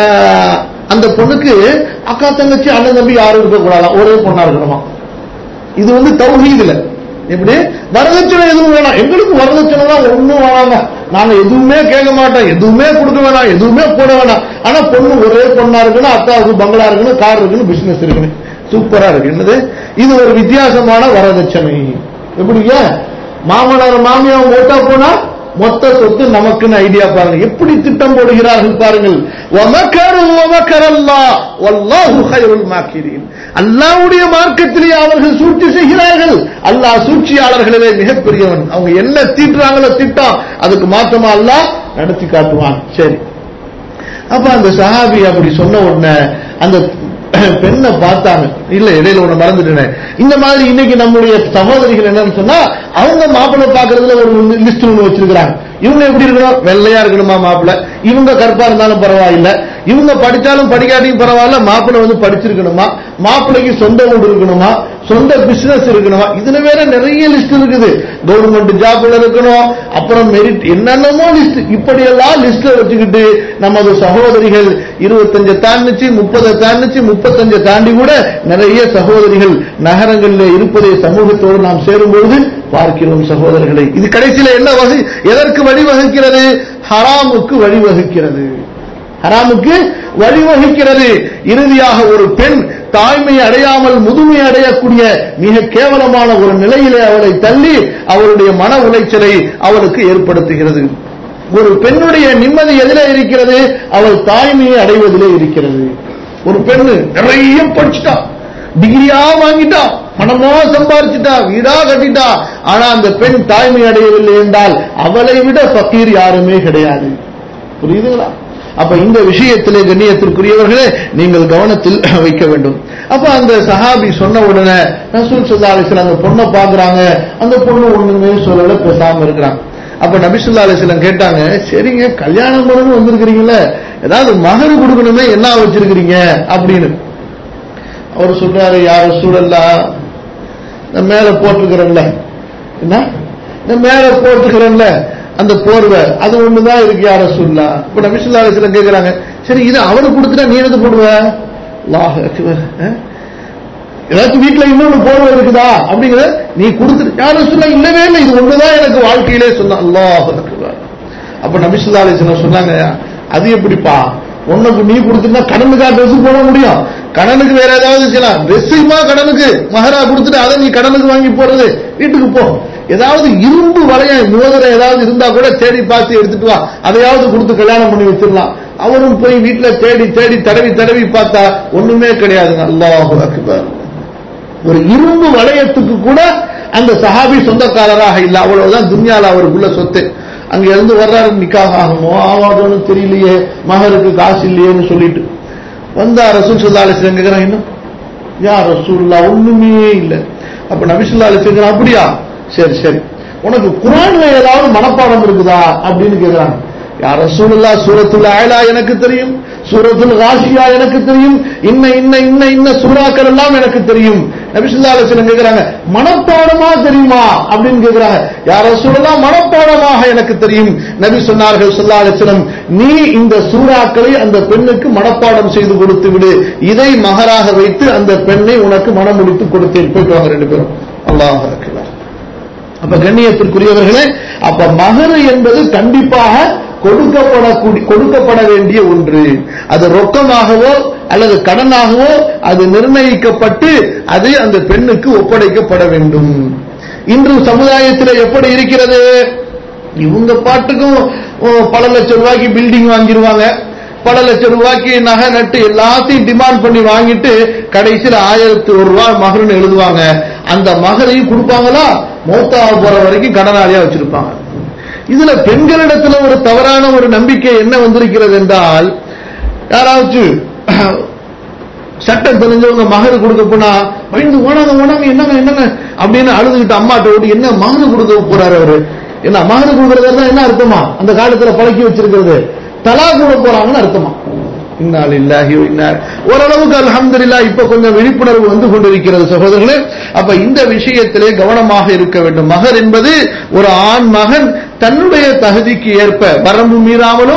ஆஹ், அந்த பொண்ணுக்கு அக்கா தங்கச்சி அண்ணன் தம்பி யாரும் இருக்க கூடாதா ஒரே பொண்ணா இருக்கணுமா இது வந்து தௌஹீதுல எப்படி வரதட்சணை எதுவும் வேணாம் எங்களுக்கு வரதட்சணை தான் ஒண்ணும் வேணாங்க நாங்க எதுவுமே கேட்க மாட்டோம் எதுவுமே கொடுக்க வேணாம் எதுவுமே போட வேணாம் ஆனா பொண்ணு ஒரே பொண்ணா இருக்கணும் அக்காவுக்கு பங்களா இருக்கணும் கார் இருக்கணும் பிசினஸ் இருக்கணும் சூப்பரா இருக்கு என்னது இது ஒரு வித்தியாசமான வரதட்சணை எப்படிங்க மாமனார் மாமியார் ஓட்டா போனா மொத்த சொத்து நமக்குன்னு ஐடியா பாருங்க எப்படி திட்டம் போடுகிறார்கள் பாருங்கள் வமக்கரு வமக்கரல்லா வல்லாஹு கைருல் மாக்கிரீன் அல்லாஹ்வுடைய மார்க்கத்திலே அவர்கள் சூழ்ச்சி செய்கிறார்கள் அல்லாஹ் சூழ்ச்சியாளர்களிலே மிகப்பெரியவன் அவங்க என்ன தீட்டுறாங்களோ திட்டம் அதுக்கு மாற்றமா அல்லாஹ் நடத்தி காட்டுவான் சரி அப்ப அந்த சஹாபி அப்படி சொன்ன உடனே அந்த பெண்ணை பார்த்தாங்க இல்ல இடையில ஒண்ணு மறந்துட்டேன் இந்த மாதிரி இன்னைக்கு நம்முடைய சகோதரிகள் என்னன்னு சொன்னா அவங்க மாப்பிள்ளை பாக்குறதுல ஒரு லிஸ்ட் ஒண்ணு வச்சிருக்காங்க இவங்க எப்படி இருக்கணும் வெள்ளையா இருக்கணுமா மாப்பிள்ளை இவங்க கருப்பா இருந்தாலும் பரவாயில்ல இவங்க படிச்சாலும் படிக்காட்டியும் பரவாயில்ல மாப்பிள்ளை வந்து படிச்சிருக்கணுமா மாப்பிள்ளைக்கு சொந்த வீடு இருக்கணுமா சொந்த பிசினஸ் இருக்கணுமா இதுல வேற நிறைய லிஸ்ட் இருக்குது கவர்மெண்ட் ஜாப்ல இருக்கணும் அப்புறம் மெரிட் என்னென்னமோ லிஸ்ட் இப்படி எல்லாம் லிஸ்ட்ல வச்சுக்கிட்டு நமது சகோதரிகள் இருபத்தஞ்சு தாண்டிச்சு முப்பதை தாண்டிச்சு முப்பத்தஞ்சு தாண்டி கூட நிறைய சகோதரிகள் நகரங்களில் இருப்பதை சமூகத்தோடு நாம் சேரும்பொழுது பார்க்கிறோம் சகோதரர்களை இது கடைசியில என்ன வகை எதற்கு வழிவகுக்கிறது ஹராமுக்கு வழிவகுக்கிறது ஹராமுக்கு வழிவகுக்கிறது இறுதியாக ஒரு பெண் தாய்மை அடையாமல் முதுமை அடையக்கூடிய மிக கேவலமான ஒரு நிலையிலே அவளை தள்ளி அவளுடைய மன உளைச்சலை அவளுக்கு ஏற்படுத்துகிறது ஒரு பெண்ணுடைய நிம்மதி எதிலே இருக்கிறது அவள் தாய்மையை அடைவதிலே இருக்கிறது ஒரு பெண்ணு நிறைய படிச்சுட்டா டிகிரியா வாங்கிட்டா பணமா சம்பாரிச்சுட்டா வீடா கட்டிட்டா ஆனா அந்த பெண் தாய்மை அடையவில்லை என்றால் அவளை விட பக்கீர் யாருமே கிடையாது புரியுதுங்களா அப்ப இந்த விஷயத்திலே கண்ணியத்திற்குரியவர்களே நீங்கள் கவனத்தில் வைக்க வேண்டும் அப்ப அந்த சஹாபி சொன்ன உடனே ரசூல் சல்லா அலிஸ்லாம் அந்த பொண்ணை பாக்குறாங்க அந்த பொண்ணு ஒண்ணுமே சொல்லல பேசாம இருக்கிறாங்க அப்ப நபிசுல்லா அலிஸ்லாம் கேட்டாங்க சரிங்க கல்யாணம் பண்ணணும் வந்திருக்கிறீங்களே ஏதாவது மகர் கொடுக்கணுமே என்ன வச்சிருக்கிறீங்க அப்படின்னு அவர் சொல்றாரு யார சூழல்லா இந்த மேல போட்டிருக்கிறேன்ல என்ன இந்த மேல போட்டுக்கிறேன்ல அந்த போர்வை அது ஒண்ணுதான் இருக்கு யார சொல்லா இப்ப நபிசுல்லா அலிஸ்லாம் கேக்குறாங்க சரி இது அவனுக்கு கொடுத்துட்டா நீ எது போடுவ அல்லாஹ் அக்பர். அஹ்? ஏதாச்சும் வீட்டுல இன்னொன்னு போர்வை இருக்குதா அப்படிங்கிற நீ கொடுத்துட்டு யாரும் சொல்ல இல்லவே இல்லை இது ஒண்ணுதான் எனக்கு வாழ்க்கையிலே சொன்ன அல்லாஹ் அக்பர். அப்ப நபிசுல்லா அலிஸ்லாம் சொன்னாங்க அது எப்படிப்பா உனக்கு நீ கொடுத்துட்டா கடனுக்கா ட்ரெஸ் போட முடியும் கடனுக்கு வேற ஏதாவது செய்யலாம் ட்ரெஸ்ஸுமா கடனுக்கு மகரா கொடுத்துட்டு அதை நீ கடனுக்கு வாங்கி போறது வீட்டுக்கு போ ஏதாவது இரும்பு வளையம் மோதிரம் ஏதாவது இருந்தா கூட தேடி பார்த்து எடுத்துட்டு வா அதையாவது கொடுத்து கல்யாணம் பண்ணி வச்சிடலாம் அவரும் போய் வீட்டுல தேடி தேடி தடவி தடவி பார்த்தா ஒண்ணுமே கிடையாதுங்க அல்லாஹு அக்பர் ஒரு இரும்பு வளையத்துக்கு கூட அந்த சஹாபி சொந்தக்காரராக இல்ல அவ்வளவுதான் துன்யால அவருக்குள்ள சொத்து அங்க இருந்து வர்றாரு நிக்காக ஆகுமோ ஆவாதோன்னு தெரியலையே மகருக்கு காசு இல்லையேன்னு சொல்லிட்டு வந்தா ரசூல் சுல்லா அலிஸ்லாம் கேட்கிறான் இன்னும் யா ரசூல்லா ஒண்ணுமே இல்ல அப்ப நபிசுல்லா அலிஸ்லாம் அப்படியா சரி சரி உனக்கு குரான்ல ஏதாவது மனப்பாடம் இருக்குதா அப்படின்னு கேக்குறாங்க யா ரசூலுல்லா சூரத்துல் ஆயலா எனக்கு தெரியும் சூரத்துல் ராஷியா எனக்கு தெரியும் இன்ன இன்ன இன்ன இன்ன சூறாக்கள் எல்லாம் எனக்கு தெரியும் நபிசுல்லா அலிஸ்லாம் கேக்குறாங்க மனப்பாடமா தெரியுமா அப்படின்னு கேக்குறாங்க யா ரசூலுல்லா மனப்பாடமாக எனக்கு தெரியும் நபி சொன்னார்கள் ஸல்லல்லாஹு அலைஹி வஸல்லம் நீ இந்த சூறாக்களை அந்த பெண்ணுக்கு மனப்பாடம் செய்து கொடுத்து விடு இதை மகராக வைத்து அந்த பெண்ணை உனக்கு மனமுடித்து கொடுத்தேன் போயிட்டு வாங்க ரெண்டு பேரும் அல்லாஹ் அக்பர் அப்ப கண்ணியத்திற்குரியவர்களே அப்ப மகரு என்பது கண்டிப்பாக கொடுக்கப்படக்கூடிய கொடுக்கப்பட வேண்டிய ஒன்று அது ரொக்கமாகவோ அல்லது கடனாகவோ அது நிர்ணயிக்கப்பட்டு அது அந்த பெண்ணுக்கு ஒப்படைக்கப்பட வேண்டும் இன்று சமுதாயத்தில் எப்படி இருக்கிறது இவங்க பாட்டுக்கும் ஓ, பல லட்சம் ரூபாய்க்கு பில்டிங் வாங்கிடுவாங்க பல லட்சம் ரூபாய்க்கு நகை நட்டு எல்லாத்தையும் டிமாண்ட் பண்ணி வாங்கிட்டு கடைசியில் ஆயிரத்தி ஒரு ரூபாய் மகர்னு எழுதுவாங்க அந்த மகரையும் கொடுப்பாங்களா மௌத்தாக போற வரைக்கும் கடனாளியா வச்சிருப்பாங்க இதுல பெண்களிடத்துல ஒரு தவறான ஒரு நம்பிக்கை என்ன வந்திருக்கிறது என்றால் யாராச்சும் சட்டம் தெரிஞ்சவங்க மகர் கொடுக்க போனா பயந்து ஓனாங்க ஓனாங்க என்னங்க என்னங்க அப்படின்னு அழுதுகிட்டு அம்மாட்ட ஓடி என்ன மகர் கொடுக்க போறாரு அவரு என்ன மகர் கொடுக்கறது என்ன அர்த்தமா அந்த காலத்துல பழக்கி வச்சிருக்கிறது தலா கூட போறாங்கன்னு அர்த்தமா இன்னால் இல்லாஹி இன்னார் ஓரளவுக்கு அல்ஹம்துலில்லாஹ் இப்ப கொஞ்சம் விழிப்புணர்வு வந்து கொண்டிருக்கிறது சகோதரர்களே அப்ப இந்த விஷயத்திலே கவனமாக இருக்க வேண்டும் மகர் என்பது ஒரு ஆண் மகன் தன்னுடைய தகுதிக்கு ஏற்ப வரம்பு மீறாமலும்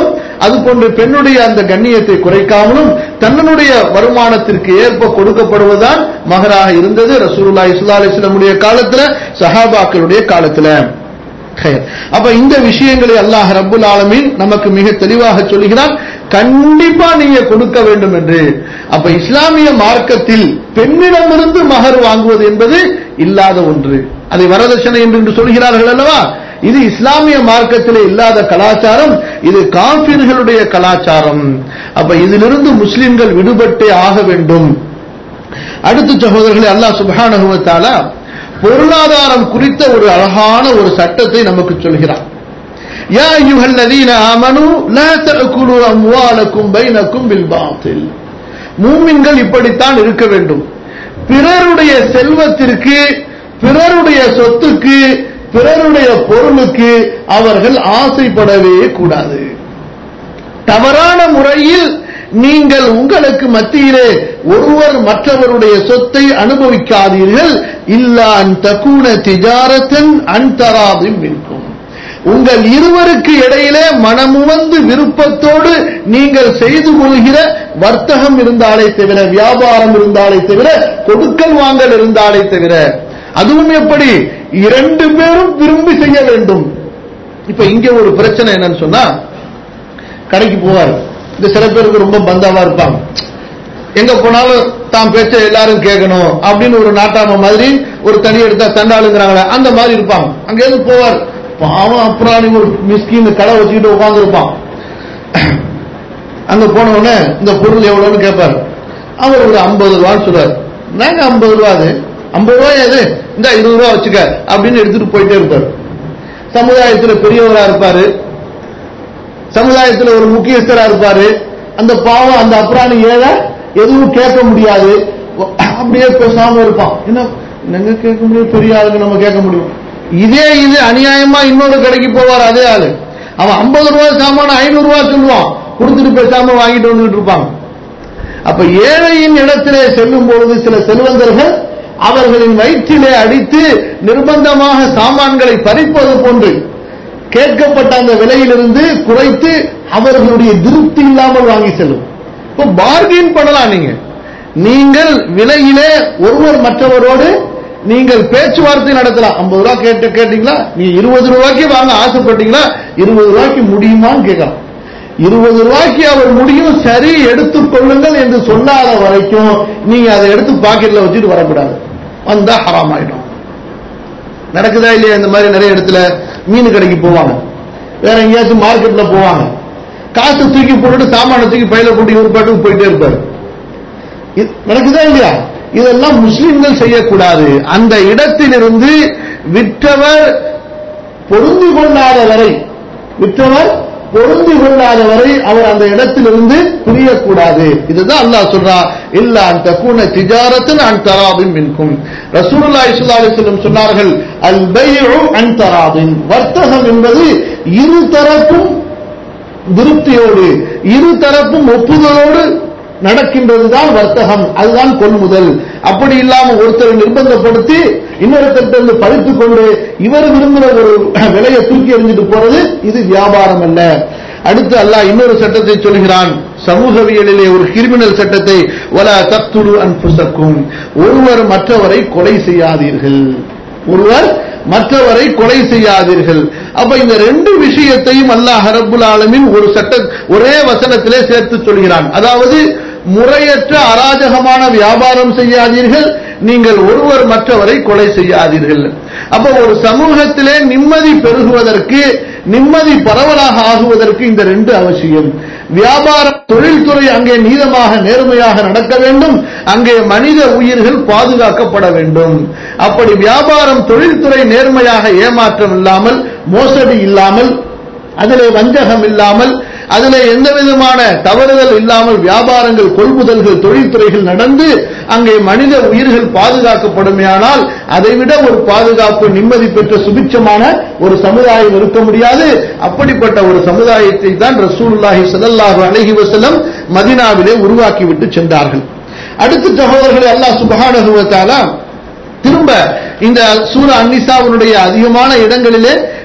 அதுபோன்று பெண்ணுடைய அந்த கண்ணியத்தை குறைக்காமலும் தன்னுடைய வருமானத்திற்கு ஏற்ப கொடுக்கப்படுவதுதான் மகராக இருந்தது ரசூலுல்லாஹி ஸல்லல்லாஹு அலைஹி வஸல்லமுடைய காலத்துல சஹாபாக்களுடைய காலத்துல கயர். அப்ப இந்த விஷயங்களை அல்லாஹ் ரப்புல் ஆலமீன் நமக்கு மிக தெளிவாக சொல்லுகிறான் கண்டிப்பா நீங்க கொடுக்க வேண்டும் என்று அப்ப இஸ்லாமிய மார்க்கத்தில் பெண்ணிடமிருந்து மகர் வாங்குவது என்பது இல்லாத ஒன்று அதை வரதட்சணை என்று இன்று சொல்கிறார்கள் அல்லவா இது இஸ்லாமிய மார்க்கத்திலே இல்லாத கலாச்சாரம் இது காபிர்களுடைய கலாச்சாரம் அப்ப இதிலிருந்து முஸ்லிம்கள் விடுபட்டே ஆக வேண்டும் அடுத்த சகோதரர்களே அல்லாஹ் சுப்ஹானஹு வ தஆலா பொருளாதாரம் குறித்த ஒரு அழகான ஒரு சட்டத்தை நமக்கு சொல்கிறார் யா அய்யுஹல்லதீன ஆமனு லா தஅகுலு அம்வாலக்கும் பைனக்கும் பில் பாத்தில் மூமின்கள் இப்படித்தான் இருக்க வேண்டும் பிறருடைய செல்வத்திற்கு பிறருடைய சொத்துக்கு பிறருடைய பொருளுக்கு அவர்கள் ஆசைப்படவே கூடாது தவறான முறையில் நீங்கள் உங்களுக்கு மத்தியிலே ஒருவர் மற்றவருடைய சொத்தை அனுபவிக்காதீர்கள் இல்லா அன் தக்கூன திஜாரத்தன் அன்தராதும் இருக்கும் உங்கள் இருவருக்கு இடையிலே மனமுவந்து விருப்பத்தோடு நீங்கள் செய்து கொள்கிற வர்த்தகம் இருந்தாலே தவிர வியாபாரம் இருந்தாலே தவிர கொடுக்கல் வாங்கல் இருந்தாலே தவிர அதுவும் எப்படி இரண்டு பேரும் விரும்பி செய்ய வேண்டும் இப்ப இங்க ஒரு பிரச்சனை என்னன்னு சொன்னா கடைக்கு போவார் இந்த சில பேருக்கு ரொம்ப பந்தாவா இருப்பாங்க எங்க போனாலும் தான் பேச்ச எல்லாரும் கேட்கணும் அப்படின்னு ஒரு நாட்டாம மாதிரி ஒரு தனி எடுத்தா தண்டாளுங்கிறாங்களே அந்த மாதிரி இருப்பாங்க அங்க இருந்து போவார் பாவம் அப்புறம் ஒரு மிஸ்கின் கடை வச்சுக்கிட்டு உட்கார்ந்து இருப்பான் அங்க போன உடனே இந்த பொருள் எவ்வளவுன்னு கேட்பார் அவர் ஒரு ஐம்பது ரூபான்னு சொல்றாரு நாங்க ஐம்பது ரூபா அது ஐம்பது ரூபாய் எது இந்த இருபது ரூபா வச்சுக்க அப்படின்னு எடுத்துட்டு போயிட்டே இருப்பார் சமுதாயத்துல பெரியவரா இருப்பாரு சமுதாயத்துல ஒரு முக்கியஸ்தரா இருப்பாரு அந்த பாவம் அந்த அப்புறாணி ஏழை எதுவும் கேட்க முடியாது அப்படியே பேசாம இருப்பான் என்ன என்னங்க கேட்க முடியும் பெரிய ஆளுங்க நம்ம கேட்க முடியும் இதே இது அநியாயமா இன்னொரு கடைக்கு போவார் அதே ஆளு அவன் ஐம்பது ரூபாய் சாமான ஐநூறு ரூபாய் சொல்லுவான் கொடுத்துட்டு பேசாம வாங்கிட்டு வந்துட்டு இருப்பாங்க அப்ப ஏழையின் இடத்திலே செல்லும் பொழுது சில செல்வந்தர்கள் அவர்களின் வயிற்றிலே அடித்து நிர்பந்தமாக சாமான்களை பறிப்பது போன்று கேட்கப்பட்ட அந்த விலையிலிருந்து குறைத்து அவர்களுடைய திருப்தி இல்லாமல் வாங்கி செல்லும் இப்போ பார்கெயின் பண்ணலாம் நீங்க நீங்கள் விலையிலே ஒருவர் மற்றவரோடு நீங்கள் பேச்சுவார்த்தை நடத்தலாம் ஐம்பது ரூபாய் கேட்டு கேட்டீங்களா நீ இருபது ரூபாய்க்கு வாங்க ஆசைப்பட்டீங்களா இருபது ரூபாய்க்கு முடியுமான்னு கேட்கலாம் இருபது ரூபாய்க்கு அவர் முடியும் சரி எடுத்துக் கொள்ளுங்கள் என்று சொல்லாத வரைக்கும் நீங்க அதை எடுத்து பாக்கெட்ல வச்சுட்டு வரக்கூடாது வந்தா ஹராம் ஆயிடும் நடக்குதா இல்லையா இந்த மாதிரி நிறைய இடத்துல மீன் கடைக்கு போவாங்க வேற எங்கேயாச்சும் மார்க்கெட்ல போவாங்க காசு தூக்கி போட்டுட்டு சாமான தூக்கி பையில போட்டு இவர் பாட்டுக்கு போயிட்டே இருப்பாரு இது நடக்குதா இல்லையா இதெல்லாம் முஸ்லிம்கள் செய்யக்கூடாது அந்த இடத்திலிருந்து விற்றவர் பொருந்து கொள்ளாத வரை விற்றவர் பொருந்து கொள்ளாத வரை அவர் அந்த இடத்திலிருந்து பிரியக்கூடாது இதுதான் அல்லாஹ் சொல்றா இல்ல அந்த கூன திஜாரத்தின் அன் தராபின் மின்கும் ரசூலுல்லாஹி ஸல்லல்லாஹு அலைஹி வஸல்லம் சொன்னார்கள் அல் பைஉ அன் தராபின் வர்த்தகம் என்பது இரு தரப்பும் திருப்தியோடு இரு தரப்பும் ஒப்புதலோடு நடக்கின்றதுதான் வர்த்தகம் அதுதான் கொள்முதல் அப்படி இல்லாம ஒருத்தர் நிர்பந்தப்படுத்தி இன்னொருத்தருந்து பறித்துக் கொண்டு இவர் விரும்புகிற ஒரு விலையை தூக்கி எறிஞ்சிட்டு போறது இது வியாபாரம் அல்ல அடுத்து அல்லாஹ் இன்னொரு சட்டத்தை சொல்கிறான் சமூகவியலிலே ஒரு கிரிமினல் சட்டத்தை ஒலா தத்துரு அன்புசக்கும் ஒருவர் மற்றவரை கொலை செய்யாதீர்கள் ஒருவர் மற்றவரை கொலை செய்யாதீர்கள் அப்ப இந்த ரெண்டு விஷயத்தையும் அல்லாஹ் ரப்புல் ஆலமின் ஒரு சட்ட ஒரே வசனத்திலே சேர்த்து சொல்கிறான் அதாவது முறையற்ற அராஜகமான வியாபாரம் செய்யாதீர்கள் நீங்கள் ஒருவர் மற்றவரை கொலை செய்யாதீர்கள் அப்ப ஒரு சமூகத்திலே நிம்மதி பெருகுவதற்கு நிம்மதி பரவலாக ஆகுவதற்கு இந்த ரெண்டு அவசியம் வியாபாரம் தொழில்துறை அங்கே நீதமாக நேர்மையாக நடக்க வேண்டும் அங்கே மனித உயிர்கள் பாதுகாக்கப்பட வேண்டும் அப்படி வியாபாரம் தொழில்துறை நேர்மையாக ஏமாற்றம் இல்லாமல் மோசடி இல்லாமல் அதிலே வஞ்சகம் இல்லாமல் அதிலே எந்த விதமான தவறுதல் இல்லாமல் வியாபாரங்கள் கொள்முதல்கள் தொழில்துறைகள் நடந்து அங்கே மனித உயிர்கள் பாதுகாக்கப்படுமையானால் அதைவிட ஒரு பாதுகாப்பு நிம்மதி பெற்ற சுபிட்சமான ஒரு சமுதாயம் இருக்க முடியாது அப்படிப்பட்ட ஒரு சமுதாயத்தை தான் ரசூலுல்லாஹி ஸல்லல்லாஹு அலைஹி வஸல்லம் மதீனாவிலே உருவாக்கிவிட்டு சென்றார்கள் அடுத்த சகோதரர்களை அல்லாஹ் சுப்ஹானஹு வ தஆலா திரும்ப இந்த சூரா அன்னிசாவுடைய அதிகமான இடங்களிலே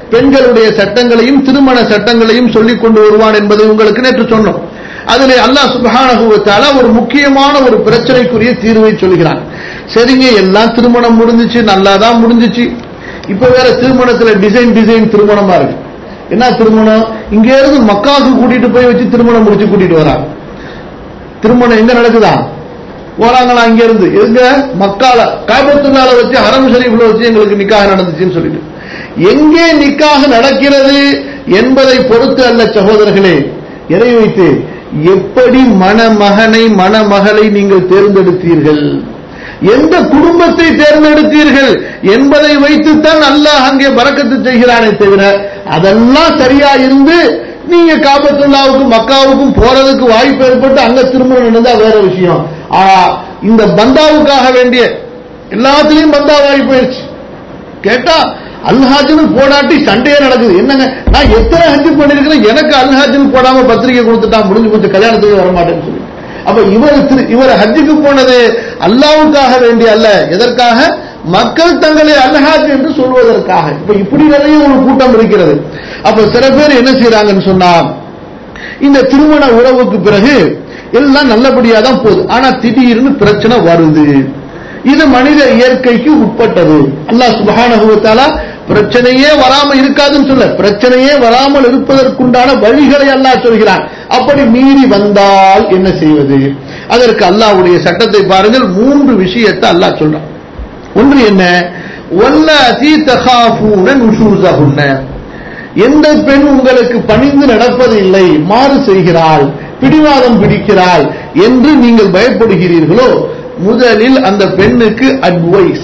பெண்களுடைய சட்டங்களையும் திருமண சட்டங்களையும் சொல்லிக் கொண்டு வருவான் என்பதை உங்களுக்கு நேற்று சொன்னோம் அதிலே அல்லாஹ் சுப்ஹானஹு வ தஆலா ஒரு முக்கியமான ஒரு பிரச்சனைக்குரிய தீர்வை சொல்கிறான் சரிங்க எல்லாம் திருமணம் முடிஞ்சிச்சு நல்லா தான் முடிஞ்சிச்சு இப்ப வேற திருமணத்துல டிசைன் டிசைன் திருமணமா இருக்கு என்ன திருமணம் இங்க இருந்து மக்காவுக்கு கூட்டிட்டு போய் வச்சு திருமணம் முடிச்சு கூட்டிட்டு வராங்க திருமணம் எங்க நடக்குதா போறாங்களா அங்க இருந்து எங்க மக்கால காபத்துள்ளால வச்சு ஹரம் ஷரீஃப்ல வச்சு எங்களுக்கு நிக்காக நடந்துச்சுன்னு சொல்லிட்டு எங்கே நிக்காக நடக்கிறது என்பதை பொறுத்து அல்ல சகோதரர்களே எதை வைத்து எப்படி மணமகனை மணமகளை நீங்கள் தேர்ந்தெடுத்தீர்கள் எந்த குடும்பத்தை தேர்ந்தெடுத்தீர்கள் என்பதை வைத்துத்தான் அல்லாஹ் அங்கே பறக்கத்து செய்கிறானே தவிர அதெல்லாம் சரியா இருந்து நீங்க காபத்துல்லாவுக்கும் மக்காவுக்கும் போறதுக்கு வாய்ப்பு ஏற்பட்டு அங்க திருமணம் நடந்தா வேற விஷயம் ஆனா இந்த பந்தாவுக்காக வேண்டிய எல்லாத்துலயும் பந்தாவாகி போயிடுச்சு கேட்டா அல்ஹாஜ்னு போடாட்டி சண்டையே நடக்குது என்னங்க நான் எத்தனை ஹஜ் பண்ணிருக்கிறேன் எனக்கு அல்ஹாஜ்னு போடாம பத்திரிகை கொடுத்துட்டான் முடிஞ்சு கொஞ்சம் கல்யாணத்துக்கு வர மாட்டேன்னு சொல்லி அப்ப இவர் திரு- இவர் ஹஜ்ஜுக்கு போனது அல்லாவுக்காக வேண்டிய அல்ல எதற்காக மக்கள் தங்களை அல்ஹாஜ் என்று சொல்வதற்காக இப்ப இப்படி நிறைய ஒரு கூட்டம் இருக்கிறது அப்ப சில பேர் என்ன செய்யறாங்கன்னு சொன்னா இந்த திருமண உறவுக்கு பிறகு எல்லாம் நல்லபடியா தான் போகுது ஆனா திடீர்னு பிரச்சனை வருது இது மனித இயற்கைக்கு உட்பட்டது அல்லாஹ் சுப்ஹானஹு வ தஆலா பிரச்சனையே வராம இருக்காதுன்னு சொல்ல பிரச்சனையே வராமல் இருப்பதற்குண்டான வழிகளை அல்லாஹ் சொல்கிறான் அப்படி மீறி வந்தால் என்ன செய்வது அதற்கு அல்லாஹ்வுடைய சட்டத்தை பாருங்கள் மூன்று விஷயத்தை அல்லாஹ் சொல்றான் ஒன்று என்ன வல்லாதி தகாஃபூன நுஷூஸஹுன்ன எந்த பெண் உங்களுக்கு பணிந்து நடப்பது இல்லை மாறு செய்கிறாள் பிடிவாதம் பிடிக்கிறாள் என்று நீங்கள் பயப்படுகிறீர்களோ முதலில் அந்த பெண்ணுக்கு அட்வைஸ்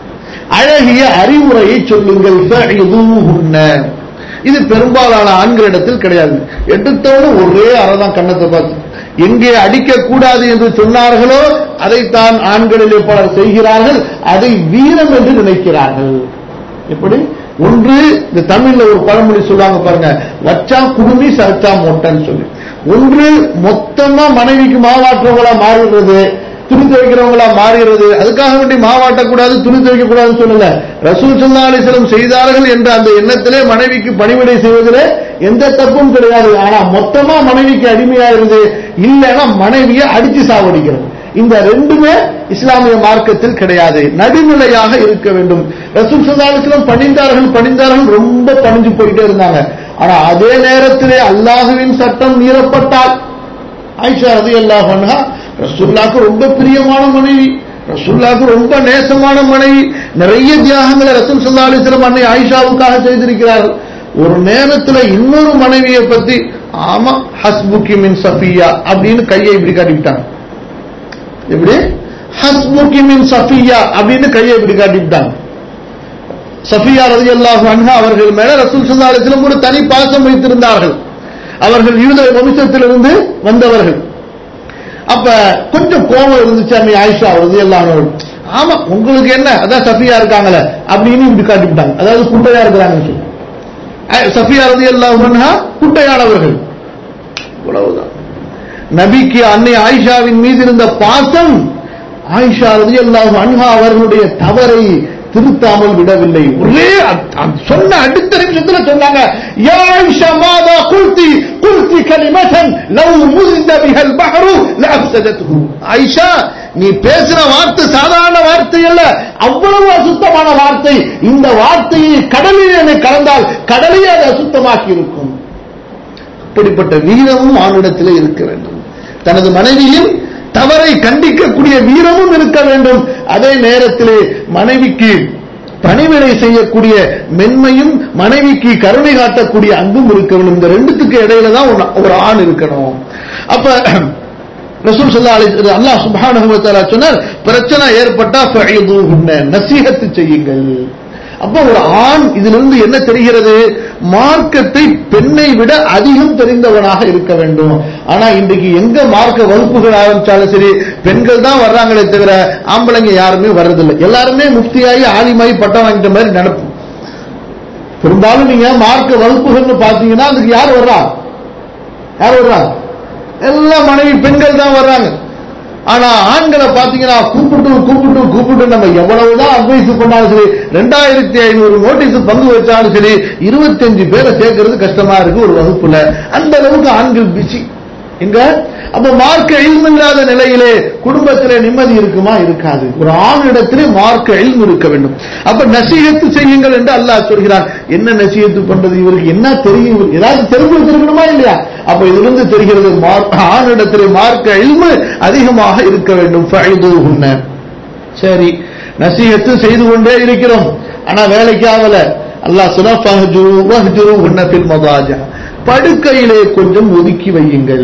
அழகிய அறிவுரையை சொல்லுங்கள் ஃபஇதுஹுன்ன. இது பெரும்பாலான ஆண்களிடத்தில் கிடையாது எடுத்தவனும் ஒரே அறதான் கண்ணத்தை பார்த்து எங்கே அடிக்க கூடாது என்று சொன்னார்களோ அதைத்தான் ஆண்களிலே பலர் செய்கிறார்கள் அதை வீரம் என்று நினைக்கிறார்கள் எப்படி ஒன்று இந்த தமிழ்ல ஒரு பழமொழி சொல்லுவாங்க பாருங்க வச்சா குடுமி சரச்சா மொட்டைன்னு சொல்லி ஒன்று மொத்தமா மனைவிக்கு மாவாற்றவங்களா மாறிடுறது துணி துவைக்கிறவங்களா மாறுகிறது அதுக்காக வேண்டி மாவாட்டக்கூடாது துணி துவைக்க கூடாதுன்னு சொல்லல ரசூல் சல்லா அலிஸ்லம் செய்தார்கள் என்ற அந்த எண்ணத்திலே மனைவிக்கு பணிவிடை செய்வதிலே எந்த தப்பும் கிடையாது ஆனா மொத்தமா மனைவிக்கு அடிமையா இருந்து இல்லைன்னா மனைவியை அடிச்சு சாவடிக்கிறது இந்த ரெண்டுமே இஸ்லாமிய மார்க்கத்தில் கிடையாது நடுநிலையாக இருக்க வேண்டும் ரசூல் சல்லா அலிஸ்லம் பணிந்தார்கள் பணிந்தார்கள் ரொம்ப பணிஞ்சு போயிட்டே இருந்தாங்க ஆனா அதே நேரத்திலே அல்லாஹுவின் சட்டம் மீறப்பட்டால் ஆயிஷா ரதி அல்லாஹா ரசூல்லாக்கு ரொம்ப பிரியமான மனைவி ரசூல்லாக்கு ரொம்ப நேசமான மனைவி நிறைய தியாகங்களை ரசூல் சல்லா அலிஸ்லம் அன்னை ஆயிஷாவுக்காக செய்திருக்கிறார்கள் ஒரு நேரத்துல இன்னொரு மனைவியை பத்தி ஆமா ஹஸ்புக்கி மின் சஃபியா அப்படின்னு கையை இப்படி காட்டிவிட்டாங்க எப்படி ஹஸ்புக்கி மின் சஃபியா அப்படின்னு கையை இப்படி காட்டிவிட்டாங்க சஃபியா ரலியல்லாஹு அன்ஹா அவர்கள் மேல ரசூல் ஸல்லல்லாஹு அலைஹி வஸல்லம் ஒரு தனி பாசம் வைத்திருந்தார்கள் அவர்கள் யூத வம்சத்திலிருந்து வந்தவர்கள் அப்ப கொஞ்சம் கோபம் இருந்துச்சு அன்னை ஆயிஷா ரலியல்லாஹு அன்ஹா ஆமா உங்களுக்கு என்ன அதான் சஃபியா இருக்காங்களே அப்படின்னு இப்படி காட்டிவிட்டாங்க அதாவது குட்டையா இருக்கிறாங்கன்னு சொல்லி ஆ- சஃபியா ரலியல்லாஹு அன்ஹா குட்டையானவர்கள் இவ்வளவுதான் நபிக்கு அன்னை ஆயிஷாவின் மீது இருந்த பாசம் ஆயிஷா ரலியல்லாஹு அன்ஹா அவர்களுடைய தவறை திருத்தாமல் விடவில்லை ஒரே அ- அ- சொன்ன அடுத்த நிமிஷத்துல சொன்னாங்க யா ஆயிஷா மாதா குல்தி குல்தி கலிமதன் லவ் முஸ்த பிஹல் பஹரு லஅஃசதத்ஹு ஆயிஷா நீ பேசுற வார்த்தை சாதாரண வார்த்தை அல்ல அவ்வளவு அசுத்தமான வார்த்தை இந்த வார்த்தையை கடலில் என்னை கலந்தால் கடலையே அதை அசுத்தமாக்கி இருக்கும் அப்படிப்பட்ட வீரமும் ஆணிடத்திலே இருக்க வேண்டும் தனது மனைவியின் தவறை கண்டிக்கக்கூடிய வீரமும் இருக்க வேண்டும் அதே நேரத்திலே மனைவிக்கு பணிவிடை செய்யக்கூடிய மென்மையும் மனைவிக்கு கருணை காட்டக்கூடிய அன்பும் இருக்க வேண்டும் இந்த ரெண்டுத்துக்கு இடையில தான் ஒரு- ஒரு ஆண் இருக்கணும் அப்ப ரசூல் ஸல்லல்லாஹு அலைஹி வஸல்லம் அல்லாஹ் சுப்ஹானஹு வ தஆலா சொன்னார் பிரச்சனை ஏற்பட்டா ஃபஇதுஹுன்ன நசீஹத் செய்யுங்கள் அப்ப ஒரு ஆண் இதிலிருந்து என்ன தெரிகிறது மார்க்கத்தை பெண்ணை விட அதிகம் தெரிந்தவனாக இருக்க வேண்டும் ஆனா இன்றைக்கு எங்க மார்க்க வகுப்புகள் ஆரம்பிச்சாலும் சரி பெண்கள் தான் வர்றாங்களே தவிர ஆம்பளைங்க யாருமே வர்றதில்லை எல்லாருமே முஃப்தியாகி ஆலிமாயி பட்டம் வாங்கிட்ட மாதிரி நடப்பு பெரும்பாலும் நீங்க மார்க்க வகுப்புகள்னு பாத்தீங்கன்னா அதுக்கு யார் வர்றா யார் வர்றா எல்லாம் மனைவி பெண்கள் தான் வர்றாங்க ஆனா ஆண்களை பாத்தீங்கன்னா கூப்பிட்டு கூப்பிட்டு கூப்பிட்டு நம்ம எவ்வளவுதான் அட்வைஸ் பண்ணாலும் சரி ரெண்டாயிரத்தி ஐநூறு நோட்டீஸ் பங்கு வச்சாலும் சரி இருபத்தஞ்சு பேரை சேர்க்கறது கஷ்டமா இருக்கு ஒரு வகுப்புல அந்த அளவுக்கு ஆண்கள் பிஸி எங்க அப்ப மார்க்க இல்மு இல்லாத நிலையிலே குடும்பத்திலே நிம்மதி இருக்குமா இருக்காது ஒரு ஆணிடத்திலே மார்க்க இல்மு இருக்க வேண்டும் அப்ப நசீகத்து செய்யுங்கள் என்று அல்லாஹ் சொல்கிறான் என்ன நசீகத்து பண்றது இவருக்கு என்ன தெரியும் இவருக்கு ஏதாவது தெரிஞ்சு வச்சிருக்கணுமா இல்லையா அப்ப இதிலிருந்து தெரிகிறது மார்க்க- ஆணிடத்திலே மார்க்க இல்மு அதிகமாக இருக்க வேண்டும் ஃபைதுஹுன்ன. சரி நசீகத்து செய்து கொண்டே இருக்கிறோம் ஆனா வேலைக்கு ஆகல அல்லாஹ் சொன்னா ஃபஹ்ஜுரு வஹ்ஜுருஹுன்ன ஃபில் மதாஜா படுக்கையிலே கொஞ்சம் ஒதுக்கி வையுங்கள்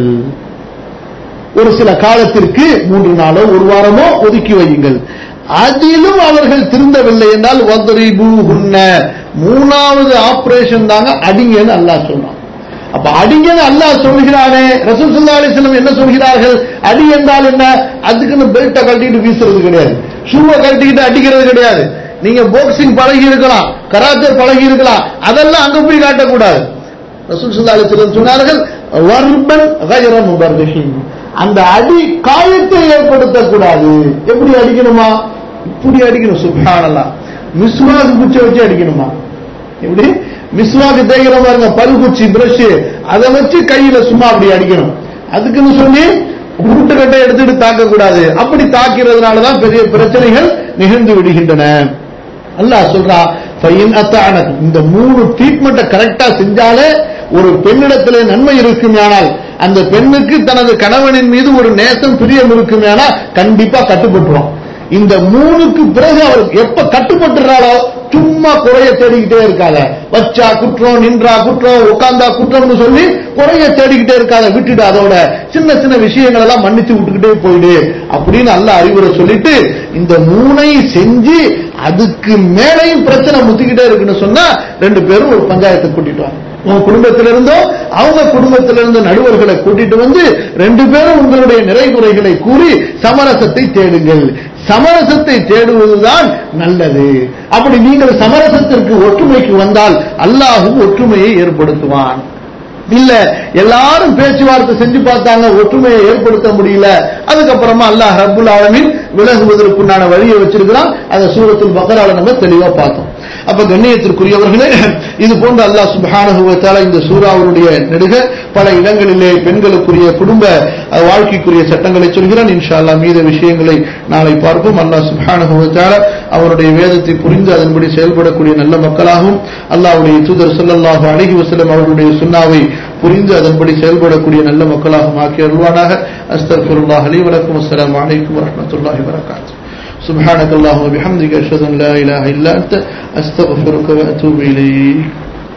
ஒரு சில காலத்திற்கு மூன்று நாளோ ஒரு வாரமோ ஒதுக்கி வையுங்கள் அதிலும் அவர்கள் திருந்தவில்லை என்றால் வதரிபூஹுன்ன மூணாவது ஆபரேஷன் தாங்க அடிங்கன்னு அல்லாஹ் சொல்றான் அப்ப அடிங்கன்னு அல்லாஹ் சொல்கிறானே ரசூல் ஸல்லல்லாஹு அலைஹி வஸல்லம் என்ன சொல்கிறார்கள் அடி என்றால் என்ன அதுக்குன்னு பெல்ட்டை கழட்டிட்டு வீசுறது கிடையாது ஷூவை கழட்டிக்கிட்டு அடிக்கிறது கிடையாது நீங்க பாக்ஸிங் பழகி இருக்கலாம் கராத்தே பழகி இருக்கலாம் அதெல்லாம் அங்க போய் காட்டக்கூடாது ரசூல் ஸல்லல்லாஹு அலைஹி வஸல்லம் சொன்னார்கள் வர்பன் கைர முபர்ரிஹின் அந்த அடி காயத்தை ஏற்படுத்தக்கூடாது எப்படி அடிக்கணுமா இப்படி அடிக்கணும் சுப்ஹானல்லாஹ் மிஸ்வாக் குச்சி வச்சு அடிக்கணுமா எப்படி மிஸ்வாக்கு தேய்க்கிற பாருங்க பல்குச்சி பிரஷ் அதை வச்சு கையில சும்மா அப்படி அடிக்கணும் அதுக்குன்னு சொல்லி உருட்டுக்கட்டை எடுத்துட்டு தாக்க கூடாது அப்படி தாக்கிறதுனாலதான் பெரிய பிரச்சனைகள் நிகழ்ந்து விடுகின்றன அல்லாஹ் சொல்றா ஃபைன் அத்தானக் இந்த மூணு ட்ரீட்மெண்ட்டை கரெக்டா செஞ்சாலே ஒரு பெண்ணிடத்திலே நன்மை இருக்குமேனால் அந்த பெண்ணுக்கு தனது கணவனின் மீது ஒரு நேசம் பிரியம் இருக்குமேனா கண்டிப்பா கட்டுப்பட்டுரும் இந்த மூணுக்கு பிறகு அவர் எப்ப கட்டுப்பட்டுறாளோ சும்மா குறைய தேடிக்கிட்டே இருக்காத வச்சா குற்றம் நின்றா குற்றம் உட்கார்ந்தா குற்றம்னு சொல்லி குறைய தேடிக்கிட்டே இருக்காத விட்டுடு அதோட சின்ன சின்ன விஷயங்கள் எல்லாம் மன்னிச்சு விட்டுக்கிட்டே போயிடு அப்படின்னு நல்ல அறிவுரை சொல்லிட்டு இந்த மூனை செஞ்சு அதுக்கு மேலையும் பிரச்சனை முத்திக்கிட்டே இருக்குன்னு சொன்னா ரெண்டு பேரும் ஒரு பஞ்சாயத்தை கூட்டிட்டு வாங்க உங்க குடும்பத்திலிருந்தோ அவங்க குடும்பத்திலிருந்து நடுவர்களை கூட்டிட்டு வந்து ரெண்டு பேரும் உங்களுடைய நிறைகுறைகளை கூறி சமரசத்தை தேடுங்கள் சமரசத்தை தேடுவதுதான் நல்லது அப்படி நீங்கள் சமரசத்திற்கு ஒற்றுமைக்கு வந்தால் அல்லாஹும் ஒற்றுமையை ஏற்படுத்துவான் இல்ல எல்லாரும் பேச்சுவார்த்தை செஞ்சு பார்த்தாங்க ஒற்றுமையை ஏற்படுத்த முடியல அதுக்கப்புறமா அல்லாஹ் ரப்புல் ஆலமீன் விலகுவதற்குண்டான வழியை வச்சிருக்கிறான் அதை சூரத்துல் பக்கரால நம்ம தெளிவா பார்த்தோம் அப்ப கண்ணியத்திற்குரியவர்களே இது போன்ற அல்லாஹ் சுப்ஹானஹு வ தஆலா இந்த சூராவுடைய நெடுக பல இடங்களிலே பெண்களுக்குரிய குடும்ப அஹ், வாழ்க்கைக்குரிய சட்டங்களை சொல்கிறான் இன்ஷா அல்லாஹ் மீத விஷயங்களை நாளை பார்ப்போம் அல்லாஹ் சுப்ஹானஹு வ தஆலா அவருடைய வேதத்தை புரிந்து அதன்படி செயல்படக்கூடிய நல்ல மக்களாகவும் அல்லாஹ்வுடைய தூதர் ஸல்லல்லாஹு அலைஹி வஸல்லம் அவர்களுடைய சுன்னாவை புரிந்து அதன்படி செயல்படக்கூடிய நல்ல மக்களாகவும் ஆக்கி அருள்வானாக அஸ்தக்ஃபிருல்லாஹ் லி வ லக்கும் அஸ்ஸலாமு அலைக்கும் வரஹ்மத்துல்லாஹி வபரகாத்துஹு سبحانك اللهم وبحمدك أشهد أن لا إله إلا أنت أستغفرك وأتوب إليك